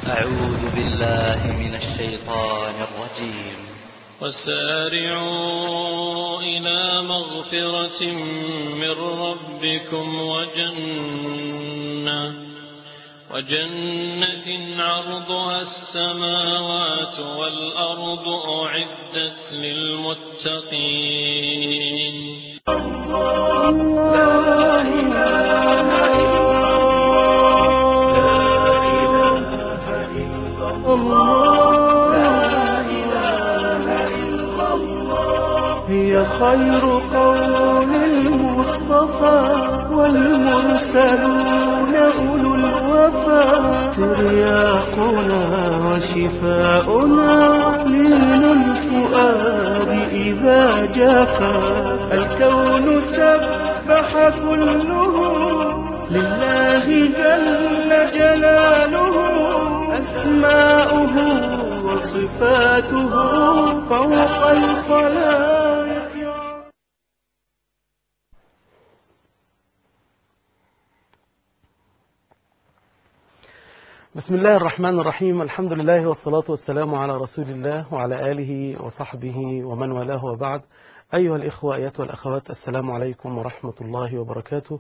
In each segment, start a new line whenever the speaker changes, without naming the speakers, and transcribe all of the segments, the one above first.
أعوذ بالله من الشيطان الرجيم
وسارعوا إلى مغفرة من ربكم وجنة وجنة عرضها السماوات والأرض أعدت للمتقين
هي خير قول المصطفى والمرسلون أولو الوفا ترياقنا وشفاؤنا لين الفؤاد إذا جفا الكون سبح كله لله جل جلاله أسماؤه وصفاته فوق الخلائق
بسم الله الرحمن الرحيم الحمد لله والصلاة والسلام على رسول الله وعلى آله وصحبه ومن والاه وبعد أيها الإخوة أيتها الأخوات السلام عليكم ورحمة الله وبركاته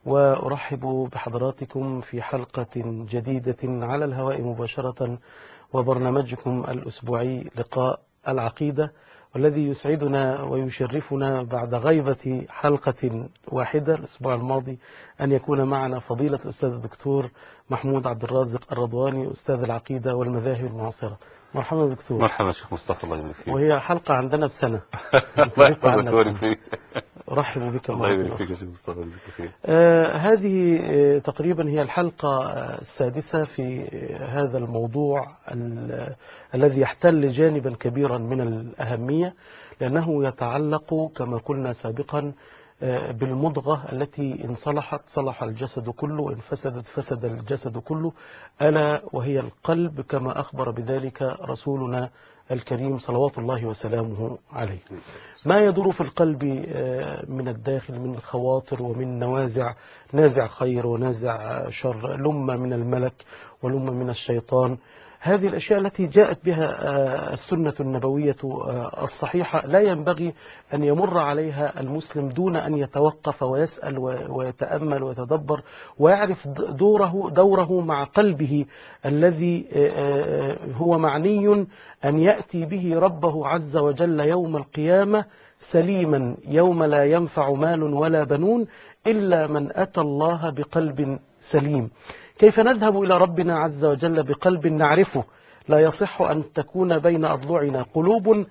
وأرحب بحضراتكم في حلقة جديدة على الهواء مباشرة وبرنامجكم الأسبوعي لقاء العقيدة والذي يسعدنا ويشرفنا بعد غيبة حلقة واحدة الأسبوع الماضي أن يكون معنا فضيلة الأستاذ الدكتور محمود عبد الرازق الرضواني أستاذ العقيدة والمذاهب المعاصرة مرحبا دكتور
مرحبا شيخ مصطفى الله يبارك فيك
وهي حلقة عندنا بسنة
الله يحفظك ويبارك فيك
أرحب بك
الله
مرة
يبارك
أخرى.
فيك يا شيخ مصطفى الله يجزيك خير
آه هذه آه تقريبا هي الحلقة آه، السادسة في آه، هذا الموضوع ال- الذي يحتل جانبا كبيرا من الأهمية لأنه يتعلق كما قلنا سابقا آه، بالمضغة التي إن صلحت صلح الجسد كله وإن فسدت فسد الجسد كله ألا وهي القلب كما أخبر بذلك رسولنا الكريم صلوات الله وسلامه عليه ما يدور في القلب آه، من الداخل من خواطر ومن نوازع نازع خير ونازع شر لمة من الملك ولمة من الشيطان هذه الأشياء التي جاءت بها آه، السنة النبوية آه، الصحيحة لا ينبغي أن يمر عليها المسلم دون أن يتوقف ويسأل و- ويتأمل ويتدبر ويعرف د- دوره دوره مع قلبه الذي آه، آه، هو معني أن يأتي به ربه عز وجل يوم القيامة سليما يوم لا ينفع مال ولا بنون إلا من أتى الله بقلب سليم كيف نذهب إلى ربنا عز وجل بقلب نعرفه لا يصح أن تكون بين أضلعنا قلوب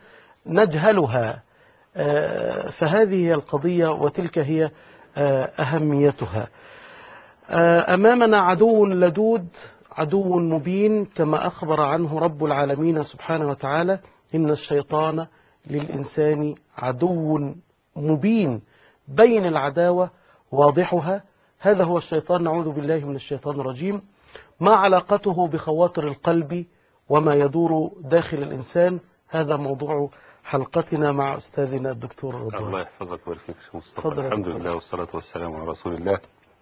نجهلها آه، فهذه هي القضية وتلك هي آه، أهميتها آه، أمامنا عدو لدود عدو مبين كما أخبر عنه رب العالمين سبحانه وتعالى إن الشيطان للإنسان عدو مبين بين العداوة واضحها هذا هو الشيطان نعوذ بالله من الشيطان الرجيم ما علاقته بخواطر القلب وما يدور داخل الإنسان هذا موضوع حلقتنا مع أستاذنا الدكتور
الله
رضوان
يحفظك ويبارك فيك يا شيخ مصطفى
تفضل يا
الحمد
دكتور.
لله والصلاة والسلام على رسول الله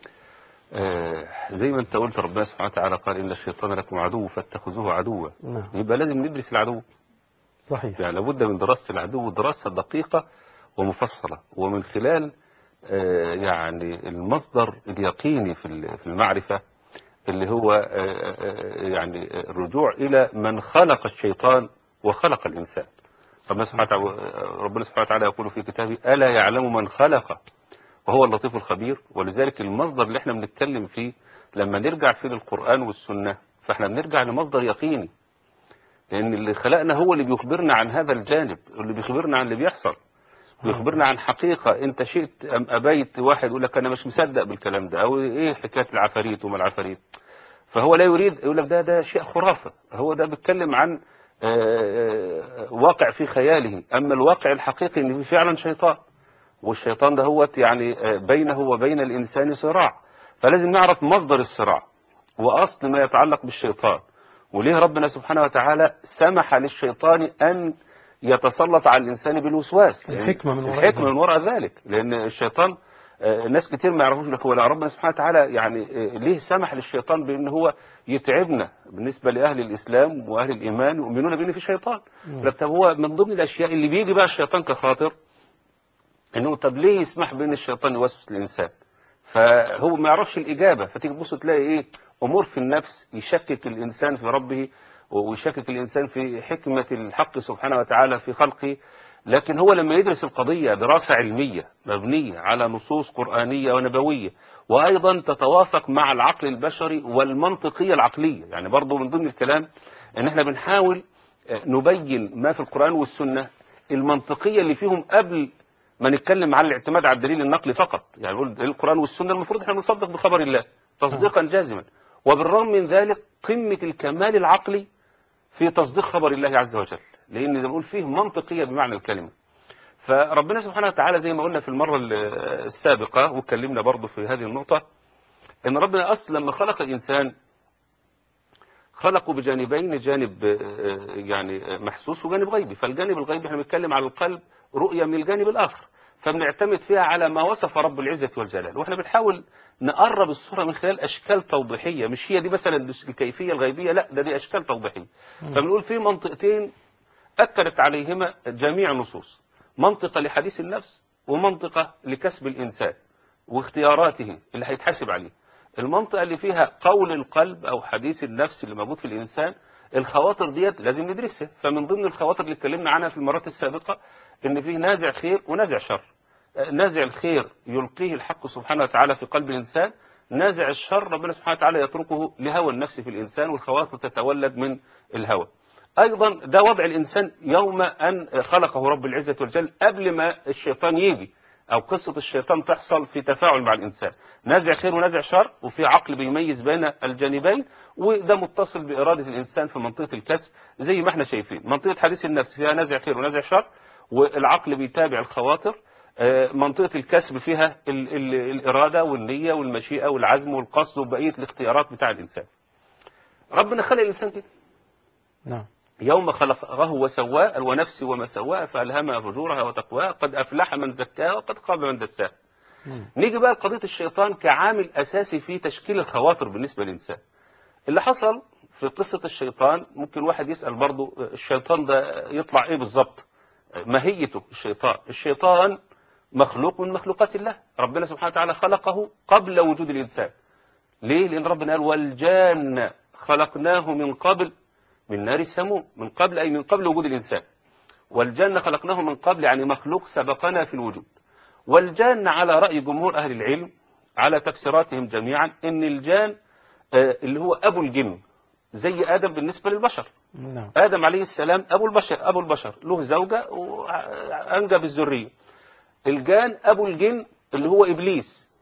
آه زي ما انت قلت ربنا سبحانه وتعالى قال إن الشيطان لكم عدو فاتخذوه عدوا
نعم
يبقى لازم ندرس العدو
صحيح
يعني لابد من دراسة العدو دراسة دقيقة ومفصلة ومن خلال آه، يعني المصدر اليقيني في ال- في المعرفة اللي هو آه، آه، يعني الرجوع إلى من خلق الشيطان وخلق الإنسان ربنا سبحانه وتعالى ربنا سبحانه وتعالى يقول في كتابه ألا يعلم من خلق وهو اللطيف الخبير ولذلك المصدر اللي احنا بنتكلم فيه لما نرجع فيه للقرآن والسنة فاحنا بنرجع لمصدر يقيني لأن اللي خلقنا هو اللي بيخبرنا عن هذا الجانب اللي بيخبرنا عن اللي بيحصل بيخبرنا عن حقيقة انت شئت ام ابيت واحد يقول لك انا مش مصدق بالكلام ده او ايه حكاية العفاريت وما العفاريت فهو لا يريد يقول لك ده ده شيء خرافة هو ده بيتكلم عن آه، آه، واقع في خياله اما الواقع الحقيقي ان في فعلا شيطان والشيطان ده هو يعني آه، بينه وبين الانسان صراع فلازم نعرف مصدر الصراع واصل ما يتعلق بالشيطان وليه ربنا سبحانه وتعالى سمح للشيطان ان يتسلط على الانسان بالوسواس لأن
الحكمة من وراء
الحكمه
ذلك.
من وراء ذلك لان الشيطان آه، ناس كتير ما يعرفوش لك هو لا ربنا سبحانه وتعالى يعني آه، ليه سمح للشيطان بان هو يتعبنا بالنسبه لاهل الاسلام واهل الايمان يؤمنون بان في شيطان لك طب هو من ضمن الاشياء اللي بيجي بقى الشيطان كخاطر انه طب ليه يسمح بان الشيطان يوسوس للانسان فهو ما يعرفش الاجابه فتيجي تبص تلاقي ايه امور في النفس يشكك الانسان في ربه ويشكك الانسان في حكمه الحق سبحانه وتعالى في خلقه لكن هو لما يدرس القضيه دراسه علميه مبنيه على نصوص قرانيه ونبويه وايضا تتوافق مع العقل البشري والمنطقيه العقليه يعني برضه من ضمن الكلام ان احنا بنحاول آه، نبين ما في القران والسنه المنطقيه اللي فيهم قبل ما نتكلم على الاعتماد على الدليل النقلي فقط يعني نقول القرآن والسنة المفروض احنا نصدق بخبر الله تصديقا جازما وبالرغم من ذلك قمة الكمال العقلي في تصديق خبر الله عز وجل لأن زي ما بقول فيه منطقية بمعنى الكلمة فربنا سبحانه وتعالى زي ما قلنا في المرة ال- السابقة واتكلمنا برضو في هذه النقطة ان ربنا اصلا لما خلق الانسان خلقه بجانبين جانب آه، يعني محسوس وجانب غيبي فالجانب الغيبي احنا بنتكلم على القلب رؤية من الجانب الآخر فبنعتمد فيها على ما وصف رب العزة والجلال واحنا بنحاول نقرب الصورة من خلال أشكال توضيحية مش هي دي مثلا الكيفية الغيبية لا ده دي أشكال توضيحية فبنقول في منطقتين أكدت عليهما جميع النصوص منطقة لحديث النفس ومنطقة لكسب الإنسان واختياراته اللي هيتحاسب عليه المنطقة اللي فيها قول القلب أو حديث النفس اللي موجود في الإنسان الخواطر ديت لازم ندرسها فمن ضمن الخواطر اللي اتكلمنا عنها في المرات السابقة إن فيه نازع خير ونازع شر نازع الخير يلقيه الحق سبحانه وتعالى في قلب الإنسان نازع الشر ربنا سبحانه وتعالى يتركه لهوى النفس في الإنسان والخواطر تتولد من الهوى أيضا ده وضع الإنسان يوم أن خلقه رب العزة والجل قبل ما الشيطان يجي أو قصة الشيطان تحصل في تفاعل مع الإنسان نازع خير ونازع شر وفي عقل بيميز بين الجانبين وده متصل بإرادة الإنسان في منطقة الكسب زي ما احنا شايفين منطقة حديث النفس فيها نازع خير ونازع شر والعقل بيتابع الخواطر آه، منطقة الكسب فيها ال ال الإرادة والنية والمشيئة والعزم والقصد وبقية الاختيارات بتاع الإنسان ربنا خلق الإنسان كده
نعم
يوم خلقه وسواه ونفسه وما سواه فألهمها فجورها وتقواها قد أفلح من زكاها وقد خاب من دساها
مم.
نيجي بقى لقضية الشيطان كعامل أساسي في تشكيل الخواطر بالنسبة للإنسان اللي حصل في قصة الشيطان ممكن واحد يسأل برضه الشيطان ده يطلع إيه بالظبط ماهيته الشيطان الشيطان مخلوق من مخلوقات الله ربنا سبحانه وتعالى خلقه قبل وجود الإنسان ليه؟ لأن ربنا قال والجان خلقناه من قبل من نار السموم من قبل أي من قبل وجود الإنسان والجان خلقناه من قبل يعني مخلوق سبقنا في الوجود والجان على رأي جمهور أهل العلم على تفسيراتهم جميعا إن الجان آه، اللي هو أبو الجن زي آدم بالنسبة للبشر
نعم
آدم عليه السلام أبو البشر أبو البشر له زوجة وأنجب الذرية الجان أبو الجن اللي هو إبليس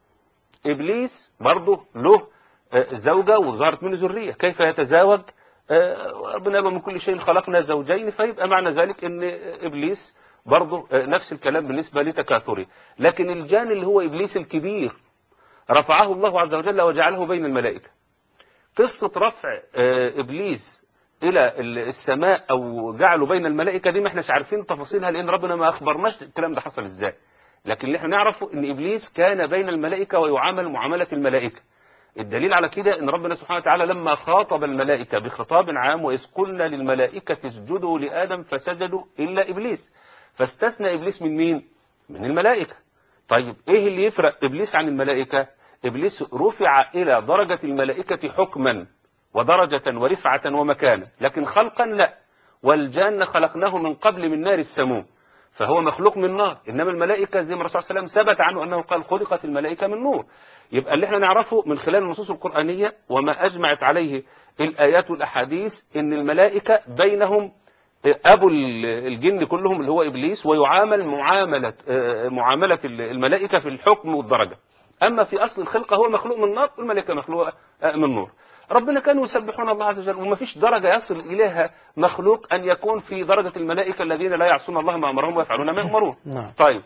إبليس برضه له آه، زوجة وظهرت منه ذرية كيف يتزاوج آه، ربنا قال من كل شيء خلقنا زوجين فيبقى معنى ذلك ان ابليس برضه آه، نفس الكلام بالنسبه لتكاثره لكن الجان اللي هو ابليس الكبير رفعه الله عز وجل وجعله بين الملائكه قصه رفع آه، ابليس الى ال- السماء او جعله بين الملائكه دي ما احناش عارفين تفاصيلها لان ربنا ما اخبرناش الكلام ده حصل ازاي لكن اللي احنا نعرفه ان ابليس كان بين الملائكه ويعامل معامله الملائكه الدليل على كده ان ربنا سبحانه وتعالى لما خاطب الملائكه بخطاب عام واذ قلنا للملائكه اسجدوا لادم فسجدوا الا ابليس فاستثنى ابليس من مين من الملائكه طيب ايه اللي يفرق ابليس عن الملائكه ابليس رفع الى درجه الملائكه حكما ودرجه ورفعه ومكانه لكن خلقا لا والجان خلقناه من قبل من نار السموم فهو مخلوق من نار انما الملائكه زي ما الرسول صلى الله عليه وسلم ثبت عنه انه قال خلقت الملائكه من نور يبقى اللي احنا نعرفه من خلال النصوص القرآنية وما أجمعت عليه الآيات والأحاديث إن الملائكة بينهم أبو الجن كلهم اللي هو إبليس ويعامل معاملة معاملة الملائكة في الحكم والدرجة أما في أصل الخلقة هو مخلوق من نار والملائكة مخلوقة من نور ربنا كانوا يسبحون الله عز وجل وما فيش درجة يصل إليها مخلوق أن يكون في درجة الملائكة الذين لا يعصون الله ما أمرهم ويفعلون ما يأمرون
نعم
طيب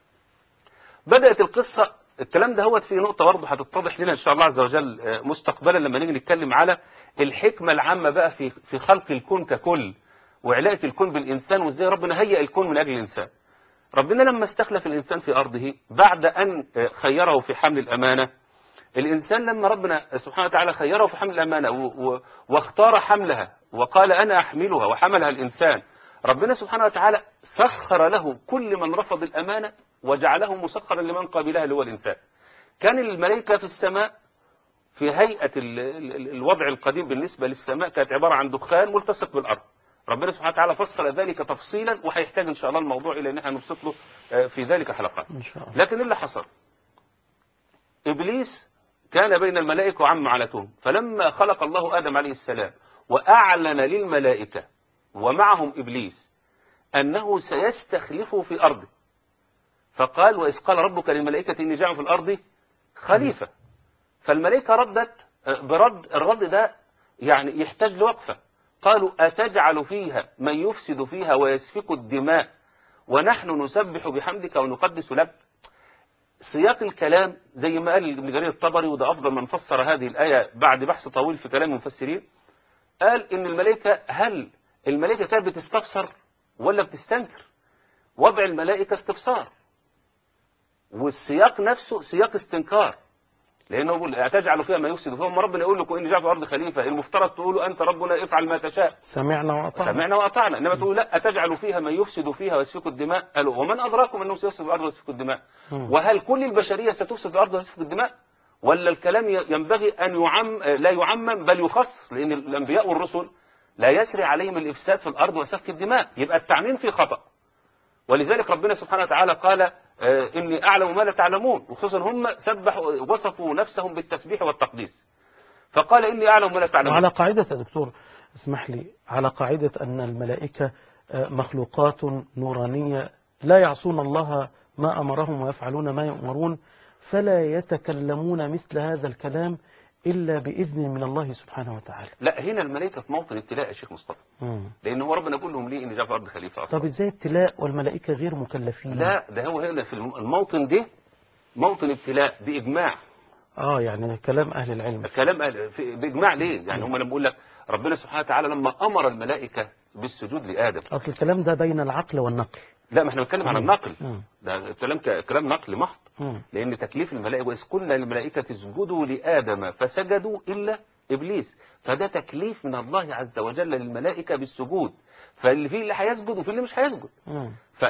بدأت القصة الكلام ده هو في نقطة برضه هتتضح لنا إن شاء الله عز وجل آه، مستقبلا لما نيجي نتكلم على الحكمة العامة بقى في في خلق الكون ككل وعلاقة الكون بالإنسان وإزاي ربنا هيئ الكون من أجل الإنسان. ربنا لما استخلف الإنسان في أرضه بعد أن خيره في حمل الأمانة الإنسان لما ربنا سبحانه وتعالى خيره في حمل الأمانة و- و- واختار حملها وقال أنا أحملها وحملها الإنسان ربنا سبحانه وتعالى سخر له كل من رفض الأمانة وجعله مسخرا لمن قابلها اللي هو الإنسان كان الملائكة في السماء في هيئة ال- ال- الوضع القديم بالنسبة للسماء كانت عبارة عن دخان ملتصق بالأرض ربنا سبحانه وتعالى فصل ذلك تفصيلا وهيحتاج إن شاء الله الموضوع إلى أن احنا نبسط له آه، في ذلك حلقات
إن شاء الله
لكن إيه اللي حصل إبليس كان بين الملائكة وعم علتهم فلما خلق الله آدم عليه السلام وأعلن للملائكة ومعهم إبليس أنه سيستخلفه في أرضه فقال وإذ قال ربك للملائكة إني جاعل في الأرض خليفة فالملائكة ردت آه، برد الرد ده يعني يحتاج لوقفة قالوا أتجعل فيها من يفسد فيها ويسفك الدماء ونحن نسبح بحمدك ونقدس لك سياق الكلام زي ما قال ابن جرير الطبري وده أفضل من فسر هذه الآية بعد بحث طويل في كلام المفسرين قال إن الملائكة هل الملائكة كانت بتستفسر ولا بتستنكر وضع الملائكة استفسار والسياق نفسه سياق استنكار لانه يقول أتجعل فيها ما يفسد فيها أما ربنا يقول لكم إني جاء في الأرض خليفة المفترض تقولوا أنت ربنا افعل ما تشاء
سمعنا وأطعنا
سمعنا وأطعنا إنما تقول لا أتجعل فيها من يفسد فيها ويسفك الدماء قالوا ومن أدراكم أنه سيفسد في الأرض ويسفك الدماء
مم.
وهل كل البشرية ستفسد في الأرض ويسفك الدماء ولا الكلام ي- ينبغي أن يعم لا يعمم بل يخصص لأن الأنبياء والرسل لا يسري عليهم الإفساد في الأرض وسفك الدماء يبقى التعميم فيه خطأ ولذلك ربنا سبحانه وتعالى قال آه، إني أعلم ما لا تعلمون وخصوصا هم سبحوا وصفوا نفسهم بالتسبيح والتقديس فقال إني أعلم ما لا تعلمون
وعلى قاعدة يا دكتور اسمح لي على قاعدة أن الملائكة آه، مخلوقات نورانية لا يعصون الله ما أمرهم ويفعلون ما يؤمرون فلا يتكلمون مثل هذا الكلام إلا بإذن من الله سبحانه وتعالى
لا هنا الملائكة في موطن ابتلاء يا شيخ مصطفى
مم.
لأن هو ربنا يقول لهم ليه إن جاء في الأرض خليفة أصلا
طب إزاي ابتلاء والملائكة غير مكلفين
لا ده هو هنا في الموطن ده موطن ابتلاء بإجماع
آه يعني كلام أهل العلم
كلام أهل- في- بإجماع ليه يعني هم لما بيقول لك ربنا سبحانه وتعالى لما أمر الملائكة بالسجود لآدم
أصل الكلام ده بين العقل والنقل
لا ما احنا بنتكلم على
مم.
النقل
مم.
ده كلام ك- كلام نقل محض
مم.
لأن تكليف الملائكة وإذ قلنا للملائكة اسجدوا لآدم فسجدوا إلا إبليس فده تكليف من الله عز وجل للملائكة بالسجود فاللي فيه اللي هيسجد وفيه اللي مش هيسجد
مم.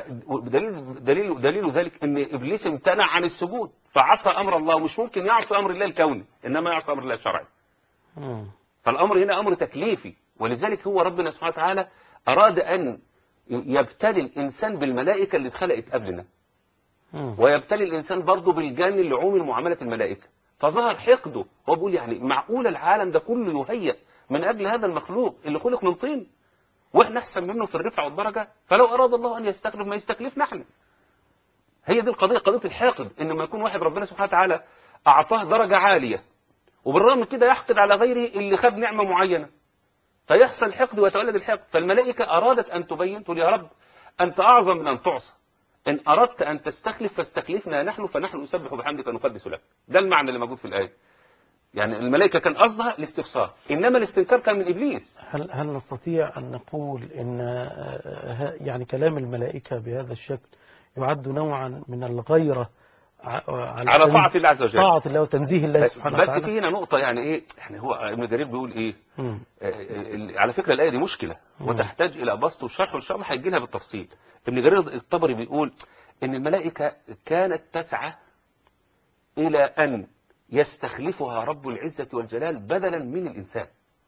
فدليل دليل دليل ذلك ان ابليس امتنع عن السجود فعصى امر الله ومش ممكن يعصي امر الله الكوني انما يعصي امر الله الشرعي
مم.
فالامر هنا امر تكليفي ولذلك هو ربنا سبحانه وتعالى اراد ان يبتلي الانسان بالملائكه اللي اتخلقت قبلنا
مم.
ويبتلي الانسان برضه بالجان اللي عومل معامله الملائكه فظهر حقده هو بيقول يعني معقول العالم ده كله يهيأ من اجل هذا المخلوق اللي خلق من طين واحنا احسن منه في الرفعه والدرجه فلو اراد الله ان يستخلف ما يستخلفنا احنا هي دي القضيه قضيه الحاقد ان لما يكون واحد ربنا سبحانه وتعالى اعطاه درجه عاليه وبالرغم من كده يحقد على غيره اللي خد نعمه معينه فيحصل حقد ويتولد الحقد فالملائكه ارادت ان تبين تقول يا رب انت اعظم من ان تعصى ان اردت ان تستخلف فاستخلفنا نحن فنحن نسبح بحمدك ونقدس لك ده المعنى اللي موجود في الايه يعني الملائكه كان قصدها الاستفسار انما الاستنكار كان من ابليس
هل هل نستطيع أن نقول إن آه، ه- يعني كلام الملائكة بهذا الشكل يعد نوعا من الغيرة ع- على
على
تن-
طاعه الله عز وجل
طاعة الله وتنزيه الله سبحانه
بس
وتعالى
في هنا نقطه يعني ايه يعني هو ابن جرير بيقول ايه
مم.
آه، آه، على فكرة الآية دي مشكلة
مم.
وتحتاج إلى بسط وشرح وإن شاء الله هيجي لها بالتفصيل ابن جرير الطبري بيقول إن الملائكة كانت تسعى إلى أن يستخلفها رب العزة والجلال بدلا من الإنسان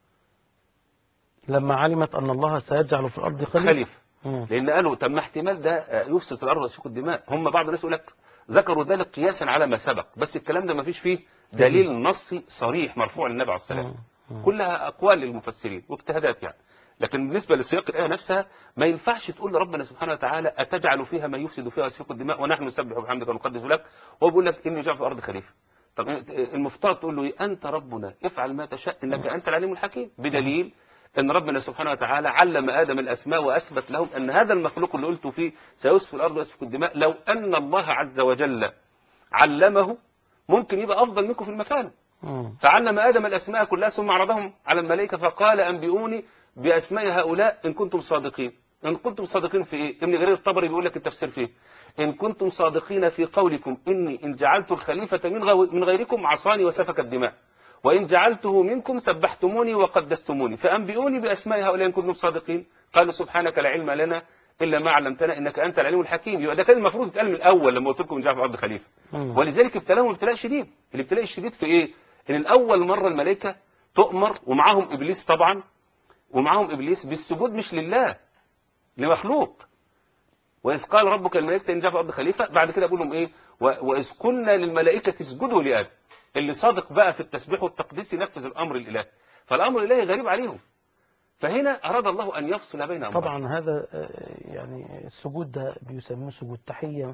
لما علمت أن الله سيجعل في الأرض خليفة
خليفة
مم.
لأن قالوا طب ما احتمال ده آه، يفسد في الأرض ويسفك الدماء هم بعض الناس يقول لك ذكروا ذلك قياسا على ما سبق بس الكلام ده ما فيش فيه دليل نصي صريح مرفوع للنبي عليه السلام
مم. مم.
كلها أقوال للمفسرين واجتهادات يعني لكن بالنسبة لسياق الآية نفسها ما ينفعش تقول لربنا سبحانه وتعالى أتجعل فيها ما يفسد فيها ويسفك الدماء ونحن نسبح بحمدك ونقدس لك وهو بيقول لك إني جاء في الأرض خليفة طب المفترض تقول له إيه؟ أنت ربنا افعل ما تشاء إنك أنت العليم الحكيم بدليل أن ربنا سبحانه وتعالى علم آدم الأسماء وأثبت لهم أن هذا المخلوق اللي قلت فيه سيسفك الأرض ويسفك الدماء لو أن الله عز وجل علمه ممكن يبقى أفضل منكم في المكان
مم.
فعلم آدم الأسماء كلها ثم عرضهم على الملائكة فقال أنبئوني بأسماء هؤلاء إن كنتم صادقين إن كنتم صادقين في إيه ابن جرير الطبري بيقول لك التفسير فيه إن كنتم صادقين في قولكم إني إن جعلت الخليفة من غو- من غيركم عصاني وسفك الدماء وإن جعلته منكم سبحتموني وقدستموني فأنبئوني بأسماء هؤلاء إن كنتم صادقين قالوا سبحانك لا علم لنا إلا ما علمتنا إنك أنت العليم الحكيم يبقى ده كان المفروض يتقال من الأول لما قلت لكم جعل في الأرض خليفة
مم.
ولذلك ابتلاهم ابتلاء شديد الابتلاء الشديد في إيه إن الأول مرة الملائكة تؤمر ومعاهم إبليس طبعا ومعاهم إبليس بالسجود مش لله لمخلوق وإذ قال ربك الملائكة إن جاء في الأرض خليفة بعد كده بيقول لهم إيه و- وإذ قلنا للملائكة اسجدوا لآدم اللي صادق بقى في التسبيح والتقديس ينفذ الأمر الإلهي فالأمر الإلهي غريب عليهم فهنا أراد الله أن يفصل بين أمرين
طبعا هذا آه، يعني السجود ده بيسموه سجود تحية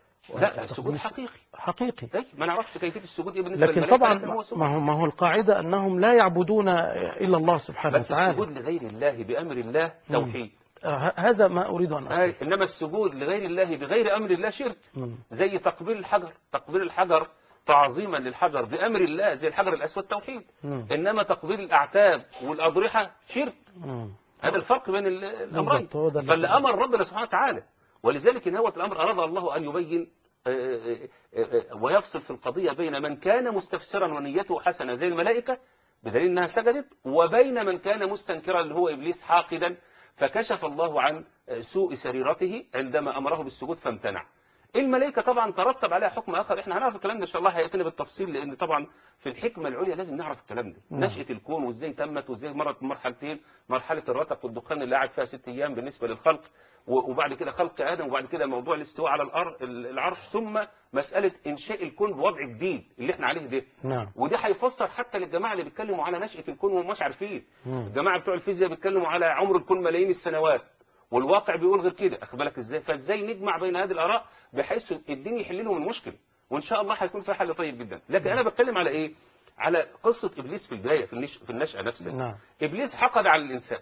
لا السجود
وتقديس
حقيقي
حقيقي
أي ما نعرفش كيفية السجود إيه بالنسبة
لكن
للملائكة
طبعا
لكن هو سجود.
ما هو ما هو القاعدة أنهم لا يعبدون إلا الله سبحانه
بس
وتعالى
السجود لغير الله بأمر الله
مم.
توحيد
آه، هذا ما أريد أن أقول
آه، إنما السجود لغير الله بغير أمر الله شرك
مم.
زي تقبيل الحجر تقبيل الحجر تعظيما للحجر بأمر الله زي الحجر الأسود توحيد
مم.
إنما تقبيل الأعتاب والأضرحة شرك
مم.
هذا الفرق بين ال- الأمرين
بالضبط، هو ده اللي
فاللي
كان-
أمر ربنا سبحانه وتعالى ولذلك إن هو الأمر أراد الله أن يبين آه، آه، آه، آه، ويفصل في القضية بين من كان مستفسرا ونيته حسنة زي الملائكة بدليل أنها سجدت وبين من كان مستنكرا اللي هو إبليس حاقدا فكشف الله عن آه، سوء سريرته عندما أمره بالسجود فامتنع الملائكة طبعا ترتب عليها حكم آخر احنا هنعرف الكلام ده إن شاء الله هيأتينا بالتفصيل لأن طبعا في الحكمة العليا لازم نعرف الكلام ده
نعم.
نشأة الكون وإزاي تمت وإزاي مرت مرحلتين مرحلة الرتق والدخان اللي قعد فيها ست أيام بالنسبة للخلق و- وبعد كده خلق آدم وبعد كده موضوع الاستواء على الأر- العرش ثم مسألة إنشاء الكون بوضع جديد اللي احنا عليه ده
نعم
وده هيفسر حتى للجماعة اللي بيتكلموا على نشأة الكون وهم مش عارفين
مم.
الجماعة بتوع الفيزياء بيتكلموا على عمر الكون ملايين السنوات والواقع بيقول غير كده اخد بالك ازاي فازاي نجمع بين هذه الاراء بحيث الدين يحل لهم المشكله وان شاء الله هيكون في حل طيب جدا لكن انا بتكلم على ايه على قصه ابليس في البدايه في النش... في النشاه نفسها
نعم
ابليس حقد على الانسان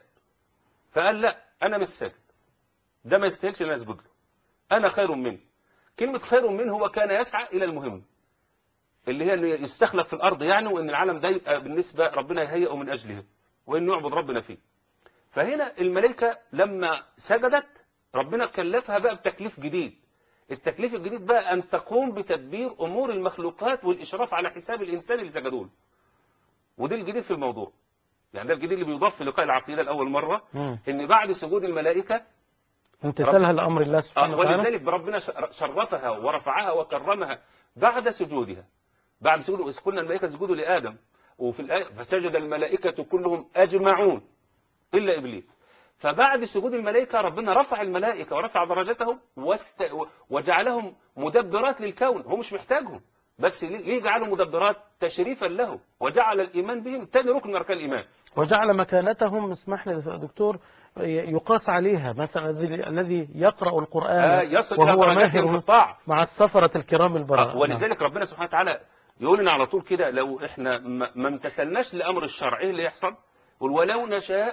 فقال لا انا مش ساجد ده ما يستاهلش ان انا اسجد له انا خير منه كلمه خير منه هو كان يسعى الى المهم اللي هي انه يستخلف في الارض يعني وان العالم ده يبقى بالنسبه ربنا يهيئه من اجله وانه يعبد ربنا فيه فهنا الملائكه لما سجدت ربنا كلفها بقى بتكليف جديد التكليف الجديد بقى ان تقوم بتدبير امور المخلوقات والاشراف على حساب الانسان اللي سجدوا له وده الجديد في الموضوع يعني ده الجديد اللي بيضاف في لقاء العقيده لاول مره
مم.
ان بعد سجود الملائكه
امتثالها لأمر الله
آه،
سبحانه وتعالى
ولذلك ربنا شرفها ورفعها وكرمها بعد سجودها بعد سجود إذ قلنا الملائكة اسجدوا لآدم وفي الآية فسجد الملائكة كلهم أجمعون إلا إبليس فبعد سجود الملائكة ربنا رفع الملائكة ورفع درجتهم واست... وجعلهم مدبرات للكون هو مش محتاجهم بس ليه ليه جعلهم مدبرات تشريفا له وجعل الإيمان بهم تاني ركن من أركان الإيمان
وجعل مكانتهم اسمح لي يا دكتور ي- يقاس عليها مثلا الذي- الذي يقرأ
آه
القرآن
يصل إلى
وهو
درجاتهم في
ماهر
الطاعة
مع السفرة الكرام البراء
آه، ولذلك ربنا سبحانه وتعالى يقول لنا على طول كده لو احنا ما ما امتثلناش لامر الشرع ايه اللي يحصل؟ يقول ولو نشاء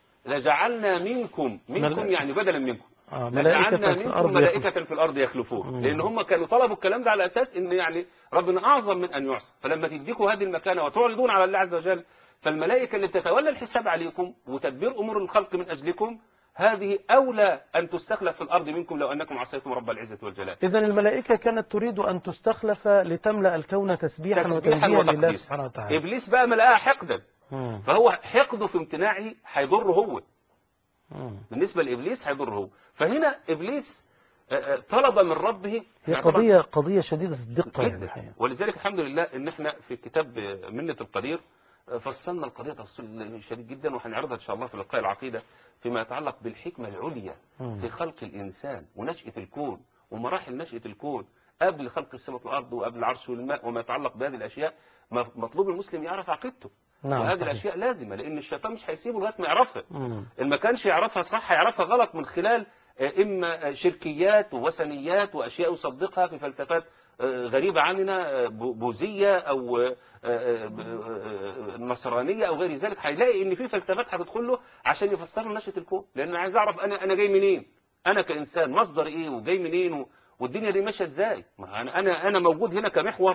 لجعلنا منكم منكم
مل-
يعني بدلا منكم
آه،
لجعلنا
ملائكة في
منكم
الأرض يخلق.
ملائكة في الأرض يخلفون
مم.
لأن هم كانوا طلبوا الكلام ده على أساس إن يعني ربنا أعظم من أن يعصى فلما تديكوا هذه المكانة وتعرضون على الله عز وجل فالملائكة اللي بتتولى الحساب عليكم وتدبير أمور الخلق من أجلكم هذه أولى أن تستخلف في الأرض منكم لو أنكم عصيتم رب العزة والجلال
إذا الملائكة كانت تريد أن تستخلف لتملأ الكون تسبيحا,
تسبيحا
وتنزيها لله
وتقديس
سبحانه وتعالى
إبليس بقى ملقاها حقدا
مم.
فهو حقده في امتناعه هيضره هو
مم.
بالنسبة لإبليس هيضره هو فهنا إبليس آه، آه، طلب من ربه
هي
يعني طبعاً
قضية قضية شديدة الدقة يعني
جدا
الحقيقة
ولذلك الحمد لله ان احنا في كتاب منة القدير فصلنا القضية تفصيل شديد جدا وهنعرضها ان شاء الله في لقاء العقيدة فيما يتعلق بالحكمة العليا
مم.
في خلق الانسان ونشأة الكون ومراحل نشأة الكون قبل خلق السماء والارض وقبل العرش والماء وما يتعلق بهذه الاشياء م- مطلوب المسلم يعرف عقيدته
نعم
وهذه
صحيح.
الاشياء لازمة لان الشيطان مش هيسيبه لغايه ما يعرفها
مم.
إن ما كانش يعرفها صح هيعرفها غلط من خلال آه، إما آه، شركيات ووثنيات وأشياء يصدقها في فلسفات آه، غريبة عننا آه، بو- بوذية أو آه، آه، ب- آه، نصرانية أو غير ذلك هيلاقي إن في فلسفات هتدخل له عشان يفسر له نشأة الكون لأن أنا عايز أعرف أنا أنا جاي منين أنا كإنسان مصدر إيه وجاي منين و- والدنيا دي ماشية إزاي ما أنا أنا أنا موجود هنا كمحور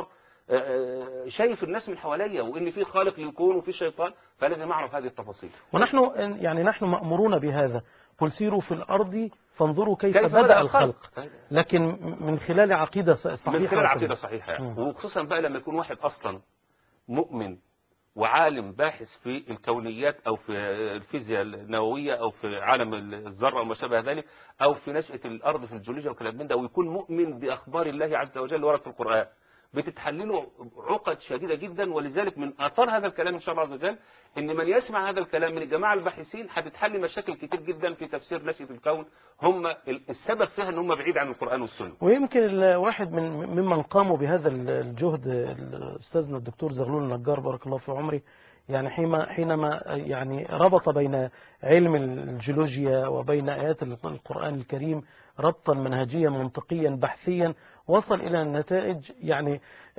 آه، آه، شايف الناس من حواليا وان في خالق للكون وفي شيطان فلازم اعرف هذه التفاصيل
ونحن يعني نحن مأمورون بهذا قل سيروا في الأرض فانظروا كيف,
كيف
بدأ الخلق
أيوة.
لكن من خلال عقيدة ص- صحيحة
من خلال عقيدة
وسليمة.
صحيحة يعني.
مم.
وخصوصا بقى لما يكون واحد أصلا مؤمن وعالم باحث في الكونيات أو في الفيزياء النووية أو في عالم الذرة وما شابه ذلك أو في نشأة الأرض في الجيولوجيا وكلام من ده ويكون مؤمن بأخبار الله عز وجل اللي ورد في القرآن بتتحلله عقد شديدة جدا ولذلك من آثار هذا الكلام إن شاء الله عز وجل إن من يسمع هذا الكلام من الجماعة الباحثين هتتحل مشاكل كتير جدا في تفسير نشأة الكون هم السبب فيها إن هم بعيد عن القرآن والسنة
ويمكن الواحد من ممن قاموا بهذا الجهد أستاذنا الدكتور زغلول النجار بارك الله في عمري يعني حينما حينما يعني ربط بين علم الجيولوجيا وبين آيات القرآن الكريم ربطا منهجيا منطقيا بحثيا وصل إلى نتائج يعني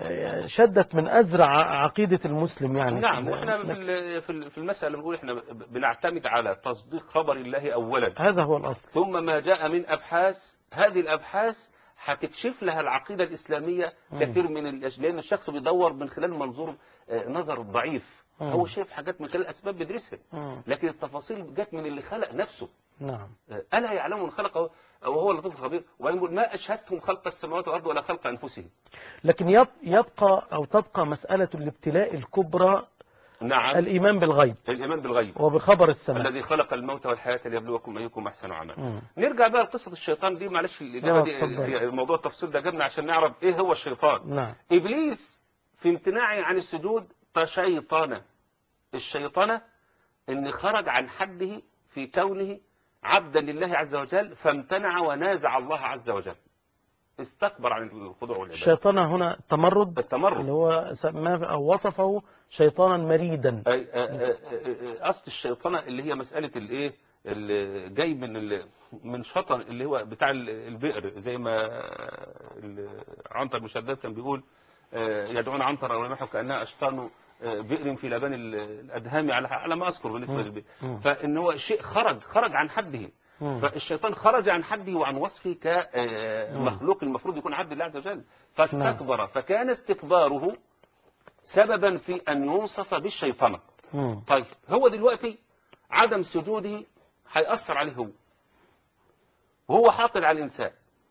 شدت من أزرع عقيدة المسلم يعني
نعم واحنا في ال- في ال- في المسألة بنقول احنا بنعتمد على تصديق خبر الله أولا
هذا هو الأصل
ثم ما جاء من أبحاث هذه الأبحاث هتكشف لها العقيدة الإسلامية كثير من الأش... لأن الشخص بيدور من خلال منظور آه، نظر ضعيف
مم.
هو شايف حاجات من خلال أسباب بيدرسها
مم.
لكن التفاصيل جت من اللي خلق نفسه
نعم
آه، ألا يعلم من خلقه وهو اللطيف الخبير وبعدين يقول ما أشهدتهم خلق السماوات والأرض ولا خلق أنفسهم
لكن يب- يبقى أو تبقى مسألة الابتلاء الكبرى
نعم
الإيمان بالغيب
الإيمان بالغيب
وبخبر السماء
الذي خلق الموت والحياة ليبلوكم أيكم أحسن عملا
مم.
نرجع بقى لقصة الشيطان دي معلش الإجابة
لا،
دي
اتفضل.
هي موضوع التفصيل ده جابنا عشان نعرف إيه هو الشيطان
نعم
إبليس في امتناعه عن السجود تشيطن الشيطنة إن خرج عن حده في كونه عبدا لله عز وجل فامتنع ونازع الله عز وجل استكبر عن الخضوع والعبادة
الشيطان هنا تمرد
التمرد
اللي هو سماه أو وصفه شيطانا مريدا
أي- أ- أ- أ- أصل الشيطنة اللي هي مسألة الإيه اللي جاي من ال- من شطن اللي هو بتاع ال- البئر زي ما ال- عنتر بن شداد كان بيقول آه، يدعون عنتر ورمحه كأنها أشطان آه، بئر في لبان ال- الأدهام على على ما أذكر بالنسبة
مم.
للبئر
مم.
فإن هو شيء خرج خرج عن حده
مم.
فالشيطان خرج عن حده وعن وصفه
مم.
كمخلوق المفروض يكون عبد الله عز وجل فاستكبر فكان استكباره سببا في أن يوصف بالشيطنة
مم.
طيب هو دلوقتي عدم سجوده هيأثر عليه هو وهو حاقد على الإنسان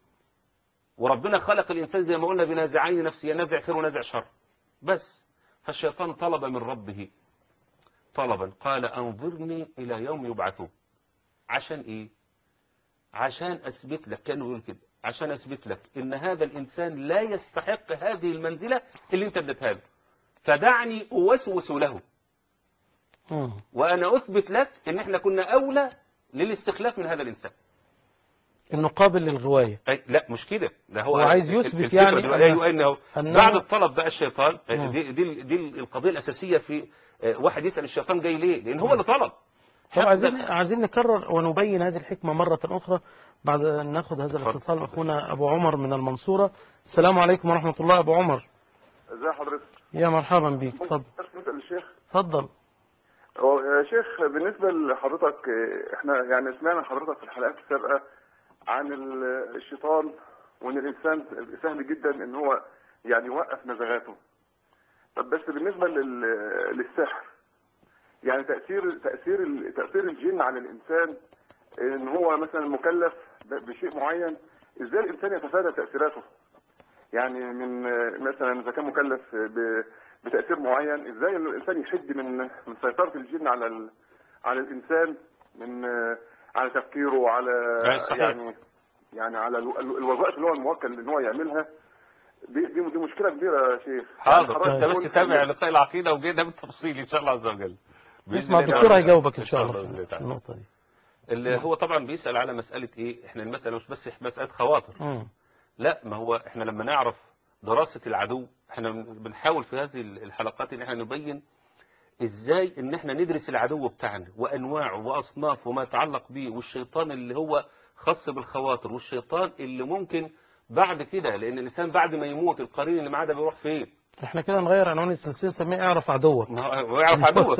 وربنا خلق الإنسان زي ما قلنا بنازعين نفسيا نازع خير ونازع شر بس فالشيطان طلب من ربه طلبا قال أنظرني إلى يوم يبعثون عشان إيه عشان أثبت لك كانوا يقول كده عشان أثبت لك إن هذا الإنسان لا يستحق هذه المنزلة اللي أنت اديتها له فدعني أوسوس له
مم.
وأنا أثبت لك إن إحنا كنا أولى للاستخلاف من هذا الإنسان
إنه قابل للغواية
أي لا مش كده ده هو
هو عايز يثبت
الفكرة
يعني
دلوقتي-
أن-
أيوة إنه
أنه-
بعد الطلب بقى الشيطان
مم.
دي, دي, دي القضية الأساسية في آه، واحد يسأل الشيطان جاي ليه لأن هو اللي طلب
طب عايزين عايزين نكرر ونبين هذه الحكمة مرة أخرى بعد أن ناخذ هذا الاتصال أخونا أبو عمر من المنصورة السلام عليكم ورحمة الله أبو عمر
ازي حضرتك
يا مرحبا بك اتفضل
نسأل الشيخ
اتفضل
هو يا شيخ بالنسبة لحضرتك اه، احنا يعني سمعنا حضرتك في الحلقات السابقة عن ال- الشيطان وان الانسان سهل جدا ان هو يعني يوقف نزغاته طب بس بالنسبة لل- للسحر يعني تأثير تأثير ال- تأثير الجن على الانسان ان هو مثلا مكلف ب- بشيء معين ازاي الانسان يتفادى تأثيراته يعني من اه، مثلا اذا كان مكلف ب- بتأثير معين ازاي الانسان يحد من من سيطرة الجن على ال... على الانسان من اه، على تفكيره وعلى
أي صحيح.
يعني يعني على ال- ال- الوظائف اللي هو الموكل ان هو يعملها دي دي, دي مشكلة كبيرة يا شيخ
حاضر
يعني
انت
حضرتك
بس
تقول-
تابع لقاء العقيدة وجاي ده بالتفصيل إن شاء الله عز وجل بإذن
اسمع
الله
الدكتور
تعالى.
هيجاوبك إن شاء الله
بإذن
في
تعالى.
النقطة دي
اللي هو طبعا بيسأل على مسألة إيه إحنا المسألة مش بس مسألة خواطر
مم.
لا ما هو احنا لما نعرف دراسة العدو احنا بنحاول في هذه الحلقات ان احنا نبين ازاي ان احنا ندرس العدو بتاعنا وانواعه واصنافه وما يتعلق به والشيطان اللي هو خاص بالخواطر والشيطان اللي ممكن بعد كده لان الانسان بعد ما يموت القرين اللي معاه ده بيروح فين
احنا كده نغير عنوان السلسلة نسميه اعرف عدوك
ما هو يعرف عدوك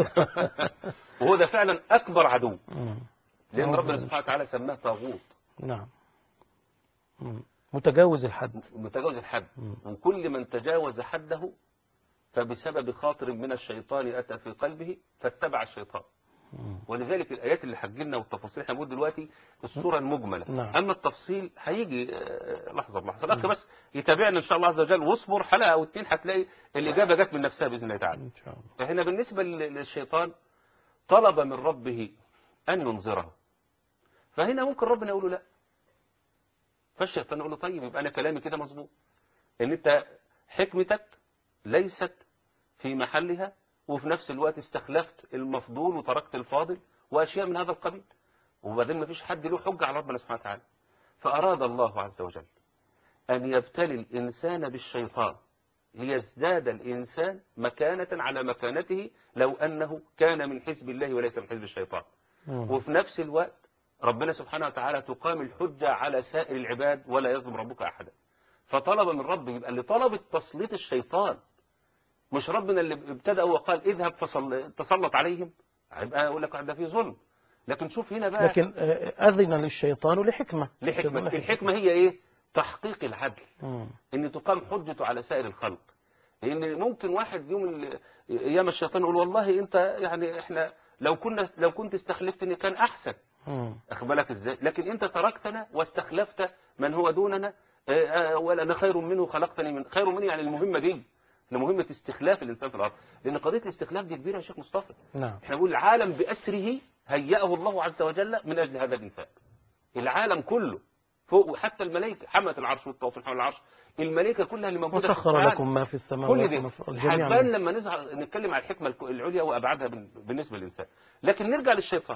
وهو ده فعلا اكبر عدو
مم.
لان
أعوذ
ربنا
بالله.
سبحانه وتعالى سماه طاغوت
نعم مم. متجاوز الحد
متجاوز الحد
مم.
وكل من تجاوز حده فبسبب خاطر من الشيطان أتى في قلبه فاتبع الشيطان
مم.
ولذلك الآيات اللي حجلنا والتفاصيل احنا بنقول دلوقتي الصورة المجملة
نعم.
أما التفصيل هيجي آه، لحظة بلحظة الأخ بس يتابعنا إن شاء الله عز وجل واصبر حلقة أو اتنين هتلاقي الإجابة جت من نفسها بإذن الله تعالى
إن شاء الله
فهنا بالنسبة لل- للشيطان طلب من ربه أن ينظره فهنا ممكن ربنا يقول له لا فالشيطان يقول له طيب يبقى أنا كلامي كده مظبوط إن أنت حكمتك ليست في محلها وفي نفس الوقت استخلفت المفضول وتركت الفاضل وأشياء من هذا القبيل وبعدين ما فيش حد له حجة على ربنا سبحانه وتعالى فأراد الله عز وجل أن يبتلي الإنسان بالشيطان ليزداد الإنسان مكانة على مكانته لو أنه كان من حزب الله وليس من حزب الشيطان
مم.
وفي نفس الوقت ربنا سبحانه وتعالى تقام الحجة على سائر العباد ولا يظلم ربك أحدا فطلب من ربه يبقى اللي طلب تسليط الشيطان مش ربنا اللي ابتدأ وقال اذهب فصل تسلط عليهم هيبقى يقول لك ده في ظلم لكن شوف هنا بقى
لكن آه، أذن للشيطان لحكمة
لحكمة الحكمة هي ايه تحقيق العدل
مم.
ان تقام حجته على سائر الخلق لان ممكن واحد يوم ال- ايام الشيطان يقول والله انت يعني احنا لو كنا لو كنت استخلفتني كان احسن
مم.
اخد بالك ازاي لكن انت تركتنا واستخلفت من هو دوننا آه، آه، ولا انا خير منه خلقتني من خير مني يعني المهمه دي لمهمه استخلاف الانسان في الارض لان قضيه الاستخلاف دي كبيره يا شيخ مصطفى
نعم
احنا بنقول العالم باسره هيأه الله عز وجل من اجل هذا الانسان العالم كله فوق حتى الملائكه حمله العرش والطواف حول العرش الملائكه كلها اللي موجوده في
وسخر
القرآن.
لكم ما في السماوات
كل
وما
دي
في الأرض جميعا
هتبان لما نزع نتكلم على الحكمة الك- العليا وأبعادها بال- بالنسبة للإنسان لكن نرجع للشيطان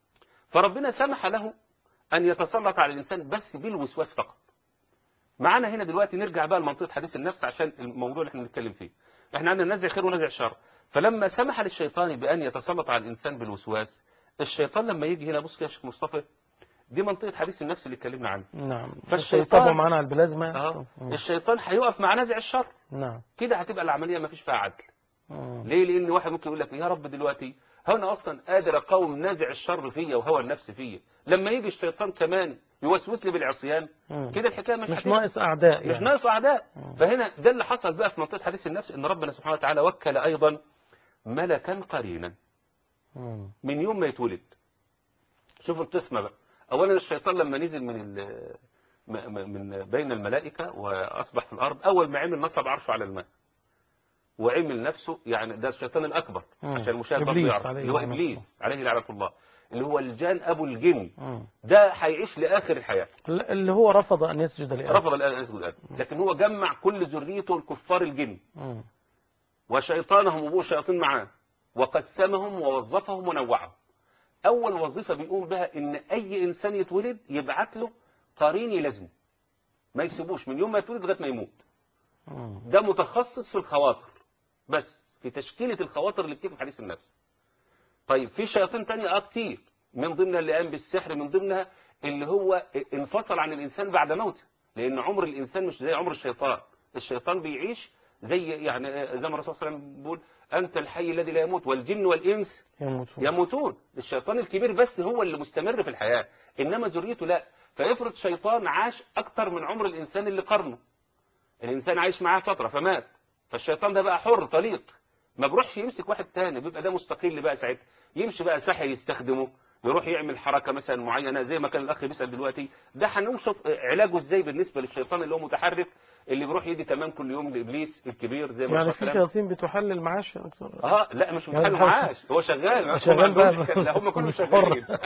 فربنا سمح له أن يتسلط على الإنسان بس بالوسواس فقط معانا هنا دلوقتي نرجع بقى لمنطقة حديث النفس عشان الموضوع اللي احنا بنتكلم فيه احنا عندنا نزع خير ونزع شر فلما سمح للشيطان بأن يتسلط على الإنسان بالوسواس الشيطان لما يجي هنا بص كده يا شيخ مصطفى دي منطقة حديث النفس اللي اتكلمنا عنها
نعم
فالشيطان-
يتابعوا معانا على البلازما
اه
مم.
الشيطان هيقف مع نزع الشر
نعم
كده هتبقى العملية ما فيش فيها عدل
مم.
ليه لان واحد ممكن يقول لك يا رب دلوقتي هو انا اصلا قادر اقاوم نازع الشر فيا وهوى النفس فيا لما يجي الشيطان كمان يوسوس لي بالعصيان
مم.
كده الحكايه مش
مش
هتبقى-
ناقص أعداء
مش
يعني.
ناقص اعداء
مم.
فهنا ده اللي حصل بقى في منطقه حديث النفس ان ربنا سبحانه وتعالى وكل ايضا ملكا قرينا
مم.
من يوم ما يتولد شوفوا القسمه بقى اولا الشيطان لما نزل من ال- م- م- من بين الملائكه واصبح في الارض اول ما عمل نصب عرشه على الماء وعمل نفسه يعني ده الشيطان الاكبر
مم.
عشان المشاهد برضه
إبليس
يعرف
عليه
اللي هو
لعنة
ابليس عليه لعنه الله اللي هو الجان ابو الجن
مم.
ده هيعيش لاخر الحياه
اللي هو رفض أن يسجد لآدم
رفض الان ان يسجد ادم لكن هو جمع كل ذريته الكفار الجن
مم.
وشيطانهم وابوه الشياطين معاه وقسمهم ووظفهم ونوعهم اول وظيفه بيقوم بها ان اي انسان يتولد يبعت له قرين يلازمه ما يسيبوش من يوم ما يتولد لغايه ما يموت
مم.
ده متخصص في الخواطر بس في تشكيله الخواطر اللي بتيجي في حديث النفس طيب في شياطين تانية اه كتير من ضمنها اللي قام بالسحر من ضمنها اللي هو انفصل عن الانسان بعد موته لان عمر الانسان مش زي عمر الشيطان الشيطان بيعيش زي يعني زي ما الرسول صلى الله عليه وسلم بيقول انت الحي الذي لا يموت والجن والانس
يموتون
يموتون الشيطان الكبير بس هو اللي مستمر في الحياه انما ذريته لا فيفرض شيطان عاش اكتر من عمر الانسان اللي قرنه الانسان عايش معاه فتره فمات فالشيطان ده بقى حر طليق ما بروحش يمسك واحد تاني بيبقى ده مستقل بقى ساعتها يمشي بقى سحر يستخدمه يروح يعمل حركه مثلا معينه زي ما كان الاخ بيسال دلوقتي ده هنشوف علاجه ازاي بالنسبه للشيطان اللي هو متحرك اللي بيروح يدي تمام كل يوم لابليس الكبير زي ما
يعني
الرسول
في
صلى الله عليه
شياطين بتحلل معاش يا دكتور
وسلم. اه لا مش
يعني
متحل
الحمد-
معاش هو شغال
شغال بقى.
لا هم كلهم
مش
شغالين
حر.